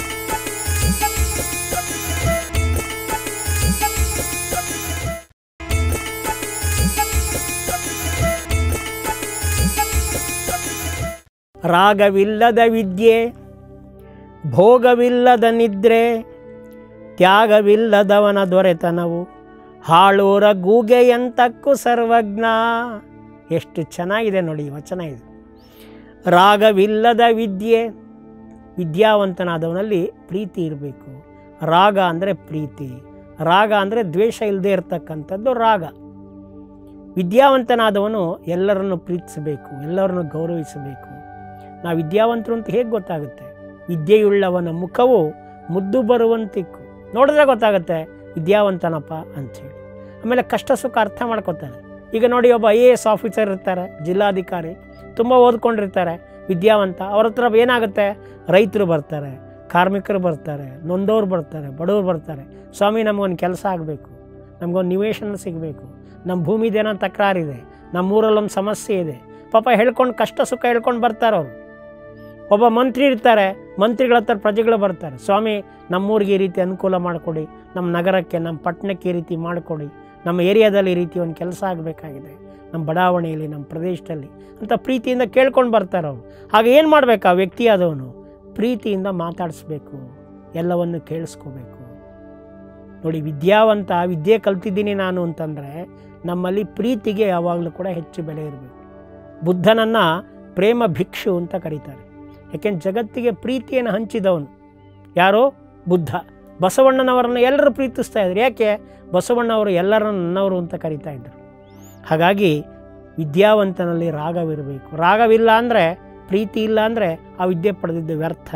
ರಾಗವಿಲ್ಲದ ವಿದ್ಯೆ ಭೋಗವಿಲ್ಲದ ನಿದ್ರೆ ತ್ಯಾಗವಿಲ್ಲದವನ ದೊರೆತನವು ಹಾಳೂರ ಗೂಗೆಯಂತಕ್ಕೂ ಸರ್ವಜ್ಞ ಎಷ್ಟು ಚೆನ್ನಾಗಿದೆ ನೋಡಿ ಈ ವಚನ ಇದು ರಾಗವಿಲ್ಲದ ವಿದ್ಯೆ ವಿದ್ಯಾವಂತನಾದವನಲ್ಲಿ ಪ್ರೀತಿ ಇರಬೇಕು ರಾಗ ಅಂದರೆ ಪ್ರೀತಿ ರಾಗ ಅಂದರೆ ದ್ವೇಷ ಇಲ್ಲದೆ ಇರತಕ್ಕಂಥದ್ದು ರಾಗ ವಿದ್ಯಾವಂತನಾದವನು ಎಲ್ಲರನ್ನು ಪ್ರೀತಿಸಬೇಕು ಎಲ್ಲರನ್ನು ಗೌರವಿಸಬೇಕು ನಾವು ವಿದ್ಯಾವಂತರು ಅಂತ ಹೇಗೆ ಗೊತ್ತಾಗುತ್ತೆ ವಿದ್ಯೆಯುಳ್ಳವನ ಮುಖವು ಮುದ್ದು ಬರುವಂತಿಕ್ಕು ನೋಡಿದ್ರೆ ಗೊತ್ತಾಗುತ್ತೆ ವಿದ್ಯಾವಂತನಪ್ಪ ಅಂಥೇಳಿ ಆಮೇಲೆ ಕಷ್ಟ ಸುಖ ಅರ್ಥ ಮಾಡ್ಕೋತಾರೆ ಈಗ ನೋಡಿ ಒಬ್ಬ ಐ ಎ ಎಸ್ ಆಫೀಸರ್ ಇರ್ತಾರೆ ಜಿಲ್ಲಾಧಿಕಾರಿ ತುಂಬ ಓದ್ಕೊಂಡಿರ್ತಾರೆ ವಿದ್ಯಾವಂತ ಅವ್ರ ಹತ್ರ ಏನಾಗುತ್ತೆ ರೈತರು ಬರ್ತಾರೆ ಕಾರ್ಮಿಕರು ಬರ್ತಾರೆ ನೊಂದವ್ರು ಬರ್ತಾರೆ ಬಡವರು ಬರ್ತಾರೆ ಸ್ವಾಮಿ ನಮಗೊಂದು ಕೆಲಸ ಆಗಬೇಕು ನಮಗೊಂದು ನಿವೇಶನ ಸಿಗಬೇಕು ನಮ್ಮ ಭೂಮಿದೇನೋ ತಕರಾರಿದೆ ನಮ್ಮೂರಲ್ಲೊಂದು ಸಮಸ್ಯೆ ಇದೆ ಪಾಪ ಹೇಳ್ಕೊಂಡು ಕಷ್ಟ ಸುಖ ಹೇಳ್ಕೊಂಡು ಬರ್ತಾರೆ ಅವರು ಒಬ್ಬ ಮಂತ್ರಿ ಇರ್ತಾರೆ ಮಂತ್ರಿಗಳ ಹತ್ರ ಪ್ರಜೆಗಳು ಬರ್ತಾರೆ ಸ್ವಾಮಿ ನಮ್ಮೂರಿಗೆ ಈ ರೀತಿ ಅನುಕೂಲ ಮಾಡಿಕೊಡಿ ನಮ್ಮ ನಗರಕ್ಕೆ ನಮ್ಮ ಪಟ್ಟಣಕ್ಕೆ ಈ ರೀತಿ ಮಾಡಿಕೊಡಿ ನಮ್ಮ ಏರಿಯಾದಲ್ಲಿ ಈ ರೀತಿ ಒಂದು ಕೆಲಸ ಆಗಬೇಕಾಗಿದೆ ನಮ್ಮ ಬಡಾವಣೆಯಲ್ಲಿ ನಮ್ಮ ಪ್ರದೇಶದಲ್ಲಿ ಅಂತ ಪ್ರೀತಿಯಿಂದ ಕೇಳ್ಕೊಂಡು ಬರ್ತಾರೆ ಅವರು ಆಗ ಏನು ಮಾಡಬೇಕು ಆ ವ್ಯಕ್ತಿ ಆದವನು ಪ್ರೀತಿಯಿಂದ ಮಾತಾಡಿಸ್ಬೇಕು ಎಲ್ಲವನ್ನು ಕೇಳಿಸ್ಕೋಬೇಕು ನೋಡಿ ವಿದ್ಯಾವಂತ ವಿದ್ಯೆ ಕಲ್ತಿದ್ದೀನಿ ನಾನು ಅಂತಂದರೆ ನಮ್ಮಲ್ಲಿ ಪ್ರೀತಿಗೆ ಯಾವಾಗಲೂ ಕೂಡ ಹೆಚ್ಚು ಬೆಲೆ ಇರಬೇಕು ಬುದ್ಧನನ್ನು ಪ್ರೇಮ ಭಿಕ್ಷು ಅಂತ ಕರೀತಾರೆ ಯಾಕೆಂದ್ರೆ ಜಗತ್ತಿಗೆ ಪ್ರೀತಿಯನ್ನು ಹಂಚಿದವನು ಯಾರು ಬುದ್ಧ ಬಸವಣ್ಣನವರನ್ನು ಎಲ್ಲರೂ ಪ್ರೀತಿಸ್ತಾ ಇದ್ರು ಯಾಕೆ ಬಸವಣ್ಣವರು ಎಲ್ಲರನ್ನು ನನ್ನವರು ಅಂತ ಕರೀತಾ ಇದ್ದರು ಹಾಗಾಗಿ ವಿದ್ಯಾವಂತನಲ್ಲಿ ರಾಗವಿರಬೇಕು ರಾಗವಿಲ್ಲ ಅಂದರೆ ಪ್ರೀತಿ ಇಲ್ಲ ಅಂದರೆ ಆ ವಿದ್ಯೆ ಪಡೆದಿದ್ದು ವ್ಯರ್ಥ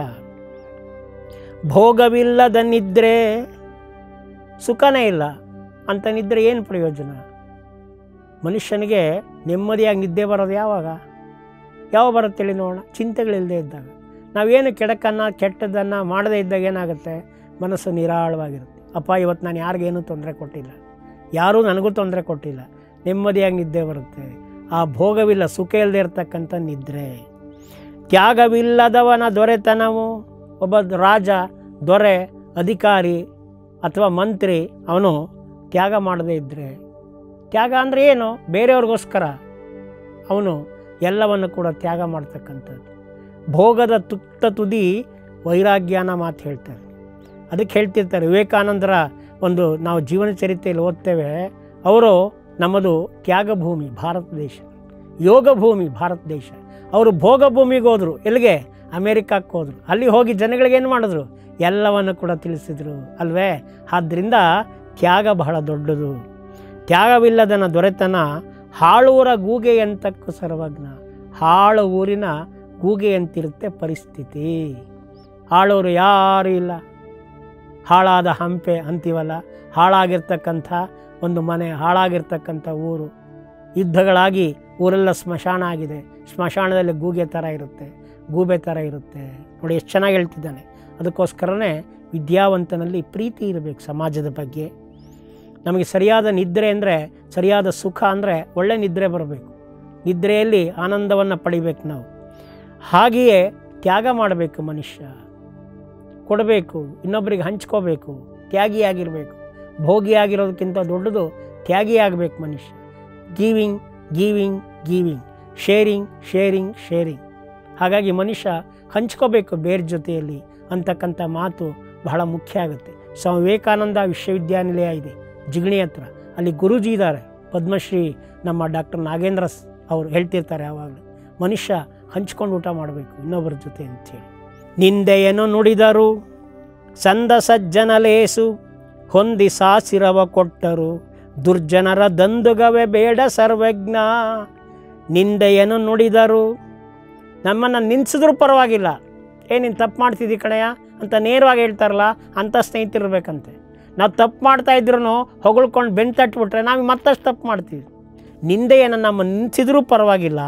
ಭೋಗವಿಲ್ಲದ ನಿದ್ರೆ ಸುಖನೇ ಇಲ್ಲ ಅಂತ ನಿದ್ರೆ ಏನು ಪ್ರಯೋಜನ ಮನುಷ್ಯನಿಗೆ ನೆಮ್ಮದಿಯಾಗಿ ನಿದ್ದೆ ಬರೋದು ಯಾವಾಗ ಯಾವ ಬರುತ್ತೇಳಿ ನೋಡೋಣ ಚಿಂತೆಗಳಿಲ್ಲದೆ ಇದ್ದಾಗ ನಾವೇನು ಕೆಡಕನ್ನು ಕೆಟ್ಟದನ್ನು ಮಾಡದೇ ಇದ್ದಾಗ ಏನಾಗುತ್ತೆ ಮನಸ್ಸು ನಿರಾಳವಾಗಿರುತ್ತೆ ಅಪ್ಪ ಇವತ್ತು ನಾನು ಯಾರಿಗೇನೂ ತೊಂದರೆ ಕೊಟ್ಟಿಲ್ಲ ಯಾರೂ ನನಗೂ ತೊಂದರೆ ಕೊಟ್ಟಿಲ್ಲ ನೆಮ್ಮದಿಯಾಗಿ ನಿದ್ದೆ ಬರುತ್ತೆ ಆ ಭೋಗವಿಲ್ಲ ಸುಖ ಇಲ್ಲದೆ ಇರತಕ್ಕಂಥ ನಿದ್ರೆ ತ್ಯಾಗವಿಲ್ಲದವನ ದೊರೆತನವು ಒಬ್ಬ ರಾಜ ದೊರೆ ಅಧಿಕಾರಿ ಅಥವಾ ಮಂತ್ರಿ ಅವನು ತ್ಯಾಗ ಮಾಡದೇ ಇದ್ದರೆ ತ್ಯಾಗ ಅಂದರೆ ಏನು ಬೇರೆಯವ್ರಿಗೋಸ್ಕರ ಅವನು ಎಲ್ಲವನ್ನು ಕೂಡ ತ್ಯಾಗ ಮಾಡ್ತಕ್ಕಂಥದ್ದು ಭೋಗದ ತುತ್ತ ತುದಿ ವೈರಾಗ್ಯನ ಮಾತು ಹೇಳ್ತಾರೆ ಅದಕ್ಕೆ ಹೇಳ್ತಿರ್ತಾರೆ ವಿವೇಕಾನಂದರ ಒಂದು ನಾವು ಜೀವನ ಚರಿತ್ರೆಯಲ್ಲಿ ಓದ್ತೇವೆ ಅವರು ನಮ್ಮದು ತ್ಯಾಗ ಭೂಮಿ ಭಾರತ ದೇಶ ಯೋಗ ಭೂಮಿ ಭಾರತ ದೇಶ ಅವರು ಭೋಗ ಭೂಮಿಗೆ ಹೋದರು ಎಲ್ಲಿಗೆ ಅಮೇರಿಕಕ್ಕೆ ಹೋದರು ಅಲ್ಲಿ ಹೋಗಿ ಜನಗಳಿಗೆ ಏನು ಮಾಡಿದ್ರು ಎಲ್ಲವನ್ನು ಕೂಡ ತಿಳಿಸಿದರು ಅಲ್ವೇ ಆದ್ದರಿಂದ ತ್ಯಾಗ ಬಹಳ ದೊಡ್ಡದು ತ್ಯಾಗವಿಲ್ಲದನ ದೊರೆತನ ಹಾಳೂರ ಗೂಗೆಯಂತಕ್ಕೂ ಸರ್ವಜ್ಞ ಹಾಳು ಊರಿನ ಗೂಗೆಯಂತಿರುತ್ತೆ ಪರಿಸ್ಥಿತಿ ಹಾಳೂರು ಯಾರೂ ಇಲ್ಲ ಹಾಳಾದ ಹಂಪೆ ಅಂತೀವಲ್ಲ ಹಾಳಾಗಿರ್ತಕ್ಕಂಥ ಒಂದು ಮನೆ ಹಾಳಾಗಿರ್ತಕ್ಕಂಥ ಊರು ಯುದ್ಧಗಳಾಗಿ ಊರೆಲ್ಲ ಸ್ಮಶಾನ ಆಗಿದೆ ಸ್ಮಶಾನದಲ್ಲಿ ಗೂಗೆ ಥರ ಇರುತ್ತೆ ಗೂಬೆ ಥರ ಇರುತ್ತೆ ನೋಡಿ ಎಷ್ಟು ಚೆನ್ನಾಗಿ ಹೇಳ್ತಿದ್ದಾನೆ ಅದಕ್ಕೋಸ್ಕರನೇ ವಿದ್ಯಾವಂತನಲ್ಲಿ ಪ್ರೀತಿ ಇರಬೇಕು ಸಮಾಜದ ಬಗ್ಗೆ ನಮಗೆ ಸರಿಯಾದ ನಿದ್ರೆ ಅಂದರೆ ಸರಿಯಾದ ಸುಖ ಅಂದರೆ ಒಳ್ಳೆ ನಿದ್ರೆ ಬರಬೇಕು ನಿದ್ರೆಯಲ್ಲಿ ಆನಂದವನ್ನು ಪಡಿಬೇಕು ನಾವು ಹಾಗೆಯೇ ತ್ಯಾಗ ಮಾಡಬೇಕು ಮನುಷ್ಯ ಕೊಡಬೇಕು ಇನ್ನೊಬ್ಬರಿಗೆ ಹಂಚ್ಕೋಬೇಕು ತ್ಯಾಗಿಯಾಗಿರಬೇಕು ಭೋಗಿಯಾಗಿರೋದಕ್ಕಿಂತ ದೊಡ್ಡದು ತ್ಯಾಗಿಯಾಗಬೇಕು ಮನುಷ್ಯ giving giving giving sharing sharing sharing ಹಾಗಾಗಿ ಮನುಷ್ಯ ಹಂಚ್ಕೋಬೇಕು ಬೇರೆ ಜೊತೆಯಲ್ಲಿ ಅಂತಕ್ಕಂಥ ಮಾತು ಬಹಳ ಮುಖ್ಯ ಆಗುತ್ತೆ ಸ್ವಾಮಿ ವಿವೇಕಾನಂದ ವಿಶ್ವವಿದ್ಯಾನಿಲಯ ಇದೆ ಜಿಗಣಿ ಹತ್ರ ಅಲ್ಲಿ ಗುರೂಜಿ ಇದ್ದಾರೆ ಪದ್ಮಶ್ರೀ ನಮ್ಮ ಡಾಕ್ಟರ್ ನಾಗೇಂದ್ರ ಸ್- ಅವರು ಹೇಳ್ತಿರ್ತಾರೆ ಯಾವಾಗಲೂ ಮನುಷ್ಯ ಹಂಚ್ಕೊಂಡು ಊಟ ಮಾಡಬೇಕು ಇನ್ನೊಬ್ಬರ ಜೊತೆ ಅಂಥೇಳಿ ನಿಂದೆಯನ್ನು ನುಡಿದರು ಸಂದ ಸಜ್ಜನ ಲೇಸು ಹೊಂದಿ ಸಾಸಿರವ ಕೊಟ್ಟರು ದುರ್ಜನರ ದಂದುಗವೇ ಬೇಡ ಸರ್ವಜ್ಞ ನಿಂದೆಯನ್ನು ನುಡಿದರು ನಮ್ಮನ್ನು ನಿನ್ಸಿದ್ರೂ ಪರವಾಗಿಲ್ಲ ಏ ನೀನು ತಪ್ಪು ಮಾಡ್ತಿದ್ದಿ ಕಣಯ್ಯ ಅಂತ ನೇರವಾಗಿ ಹೇಳ್ತಾರಲ್ಲ ಅಂಥ ಸ್ನೇಹಿತರಿರ್ಬೇಕಂತೆ ನಾವು ತಪ್ಪು ಮಾಡ್ತಾ ಇದ್ರೂ ಹೊಗಳ್ಕೊಂಡು ಬೆನ್ನು ತಟ್ಬಿಟ್ರೆ ನಾವು ಮತ್ತಷ್ಟು ತಪ್ಪು ಮಾಡ್ತೀವಿ ನಿಂದೆಯನ್ನು ನಮ್ಮ ನಿನ್ಸಿದ್ರೂ ಪರವಾಗಿಲ್ಲ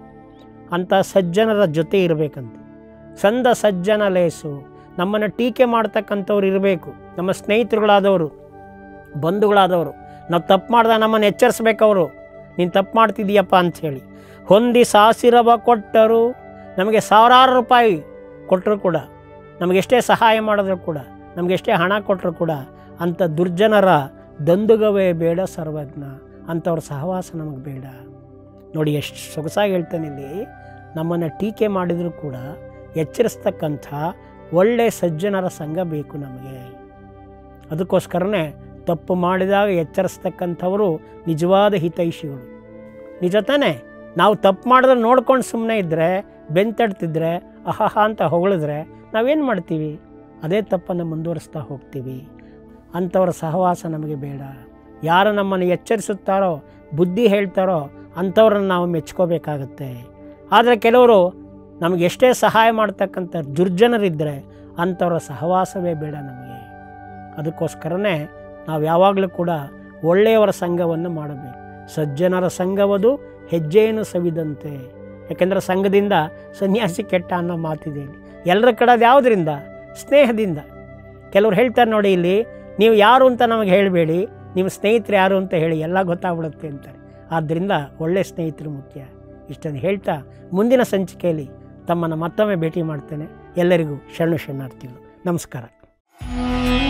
ಅಂಥ ಸಜ್ಜನರ ಜೊತೆ ಇರಬೇಕಂತೆ ಸಂದ ಸಜ್ಜನ ಲೇಸು ನಮ್ಮನ್ನು ಟೀಕೆ ಮಾಡ್ತಕ್ಕಂಥವ್ರು ಇರಬೇಕು ನಮ್ಮ ಸ್ನೇಹಿತರುಗಳಾದವರು ಬಂಧುಗಳಾದವರು ನಾವು ತಪ್ಪು ಮಾಡ್ದಾಗ ನಮ್ಮನ್ನು ಎಚ್ಚರಿಸ್ಬೇಕವರು ನೀನು ತಪ್ಪು ಮಾಡ್ತಿದ್ದೀಯಪ್ಪ ಅಂಥೇಳಿ ಹೊಂದಿ ಸಾಸಿರವ ಕೊಟ್ಟರು ನಮಗೆ ಸಾವಿರಾರು ರೂಪಾಯಿ ಕೊಟ್ಟರು ಕೂಡ ನಮಗೆಷ್ಟೇ ಸಹಾಯ ಮಾಡಿದ್ರು ಕೂಡ ನಮಗೆಷ್ಟೇ ಹಣ ಕೊಟ್ಟರು ಕೂಡ ಅಂಥ ದುರ್ಜನರ ದಂದುಗವೇ ಬೇಡ ಸರ್ವಜ್ಞ ಅಂಥವ್ರ ಸಹವಾಸ ನಮಗೆ ಬೇಡ ನೋಡಿ ಎಷ್ಟು ಸೊಗಸಾಗಿ ಹೇಳ್ತಾನೆ ಇಲ್ಲಿ ನಮ್ಮನ್ನು ಟೀಕೆ ಮಾಡಿದರೂ ಕೂಡ ಎಚ್ಚರಿಸ್ತಕ್ಕಂಥ ಒಳ್ಳೆಯ ಸಜ್ಜನರ ಸಂಘ ಬೇಕು ನಮಗೆ ಅದಕ್ಕೋಸ್ಕರನೇ ತಪ್ಪು ಮಾಡಿದಾಗ ಎಚ್ಚರಿಸ್ತಕ್ಕಂಥವರು ನಿಜವಾದ ಹಿತೈಷಿಗಳು ನಿಜ ತಾನೇ ನಾವು ತಪ್ಪು ಮಾಡಿದ್ರೆ ನೋಡ್ಕೊಂಡು ಸುಮ್ಮನೆ ಇದ್ದರೆ ಬೆಂತಡ್ತಿದ್ರೆ ಅಹಹ ಅಂತ ಹೊಗಳಿದ್ರೆ ನಾವೇನು ಮಾಡ್ತೀವಿ ಅದೇ ತಪ್ಪನ್ನು ಮುಂದುವರಿಸ್ತಾ ಹೋಗ್ತೀವಿ ಅಂಥವ್ರ ಸಹವಾಸ ನಮಗೆ ಬೇಡ ಯಾರು ನಮ್ಮನ್ನು ಎಚ್ಚರಿಸುತ್ತಾರೋ ಬುದ್ಧಿ ಹೇಳ್ತಾರೋ ಅಂಥವ್ರನ್ನ ನಾವು ಮೆಚ್ಕೋಬೇಕಾಗತ್ತೆ ಆದರೆ ಕೆಲವರು ನಮಗೆ ಎಷ್ಟೇ ಸಹಾಯ ಮಾಡ್ತಕ್ಕಂಥ ದುರ್ಜನರಿದ್ದರೆ ಅಂಥವ್ರ ಸಹವಾಸವೇ ಬೇಡ ನಮಗೆ ಅದಕ್ಕೋಸ್ಕರನೇ ನಾವು ಯಾವಾಗಲೂ ಕೂಡ ಒಳ್ಳೆಯವರ ಸಂಘವನ್ನು ಮಾಡಬೇಕು ಸಜ್ಜನರ ಸಂಘವದು ಹೆಜ್ಜೆಯನ್ನು ಸವಿದಂತೆ ಯಾಕೆಂದರೆ ಸಂಘದಿಂದ ಸನ್ಯಾಸಿ ಕೆಟ್ಟ ಅನ್ನೋ ಮಾತಿದೆ ಇಲ್ಲಿ ಎಲ್ಲರ ಕಡೆದು ಯಾವುದರಿಂದ ಸ್ನೇಹದಿಂದ ಕೆಲವ್ರು ಹೇಳ್ತಾರೆ ನೋಡಿ ಇಲ್ಲಿ ನೀವು ಯಾರು ಅಂತ ನಮಗೆ ಹೇಳಬೇಡಿ ನಿಮ್ಮ ಸ್ನೇಹಿತರು ಯಾರು ಅಂತ ಹೇಳಿ ಎಲ್ಲ ಗೊತ್ತಾಗ್ಬಿಡುತ್ತೆ ಅಂತಾರೆ ಆದ್ದರಿಂದ ಒಳ್ಳೆಯ ಸ್ನೇಹಿತರು ಮುಖ್ಯ ಇಷ್ಟನ್ನು ಹೇಳ್ತಾ ಮುಂದಿನ ಸಂಚಿಕೆಯಲ್ಲಿ ತಮ್ಮನ್ನು ಮತ್ತೊಮ್ಮೆ ಭೇಟಿ ಮಾಡ್ತೇನೆ ಎಲ್ಲರಿಗೂ ಶರಣು ಶರಣಾರ್ಥಿಗಳು ನಮಸ್ಕಾರ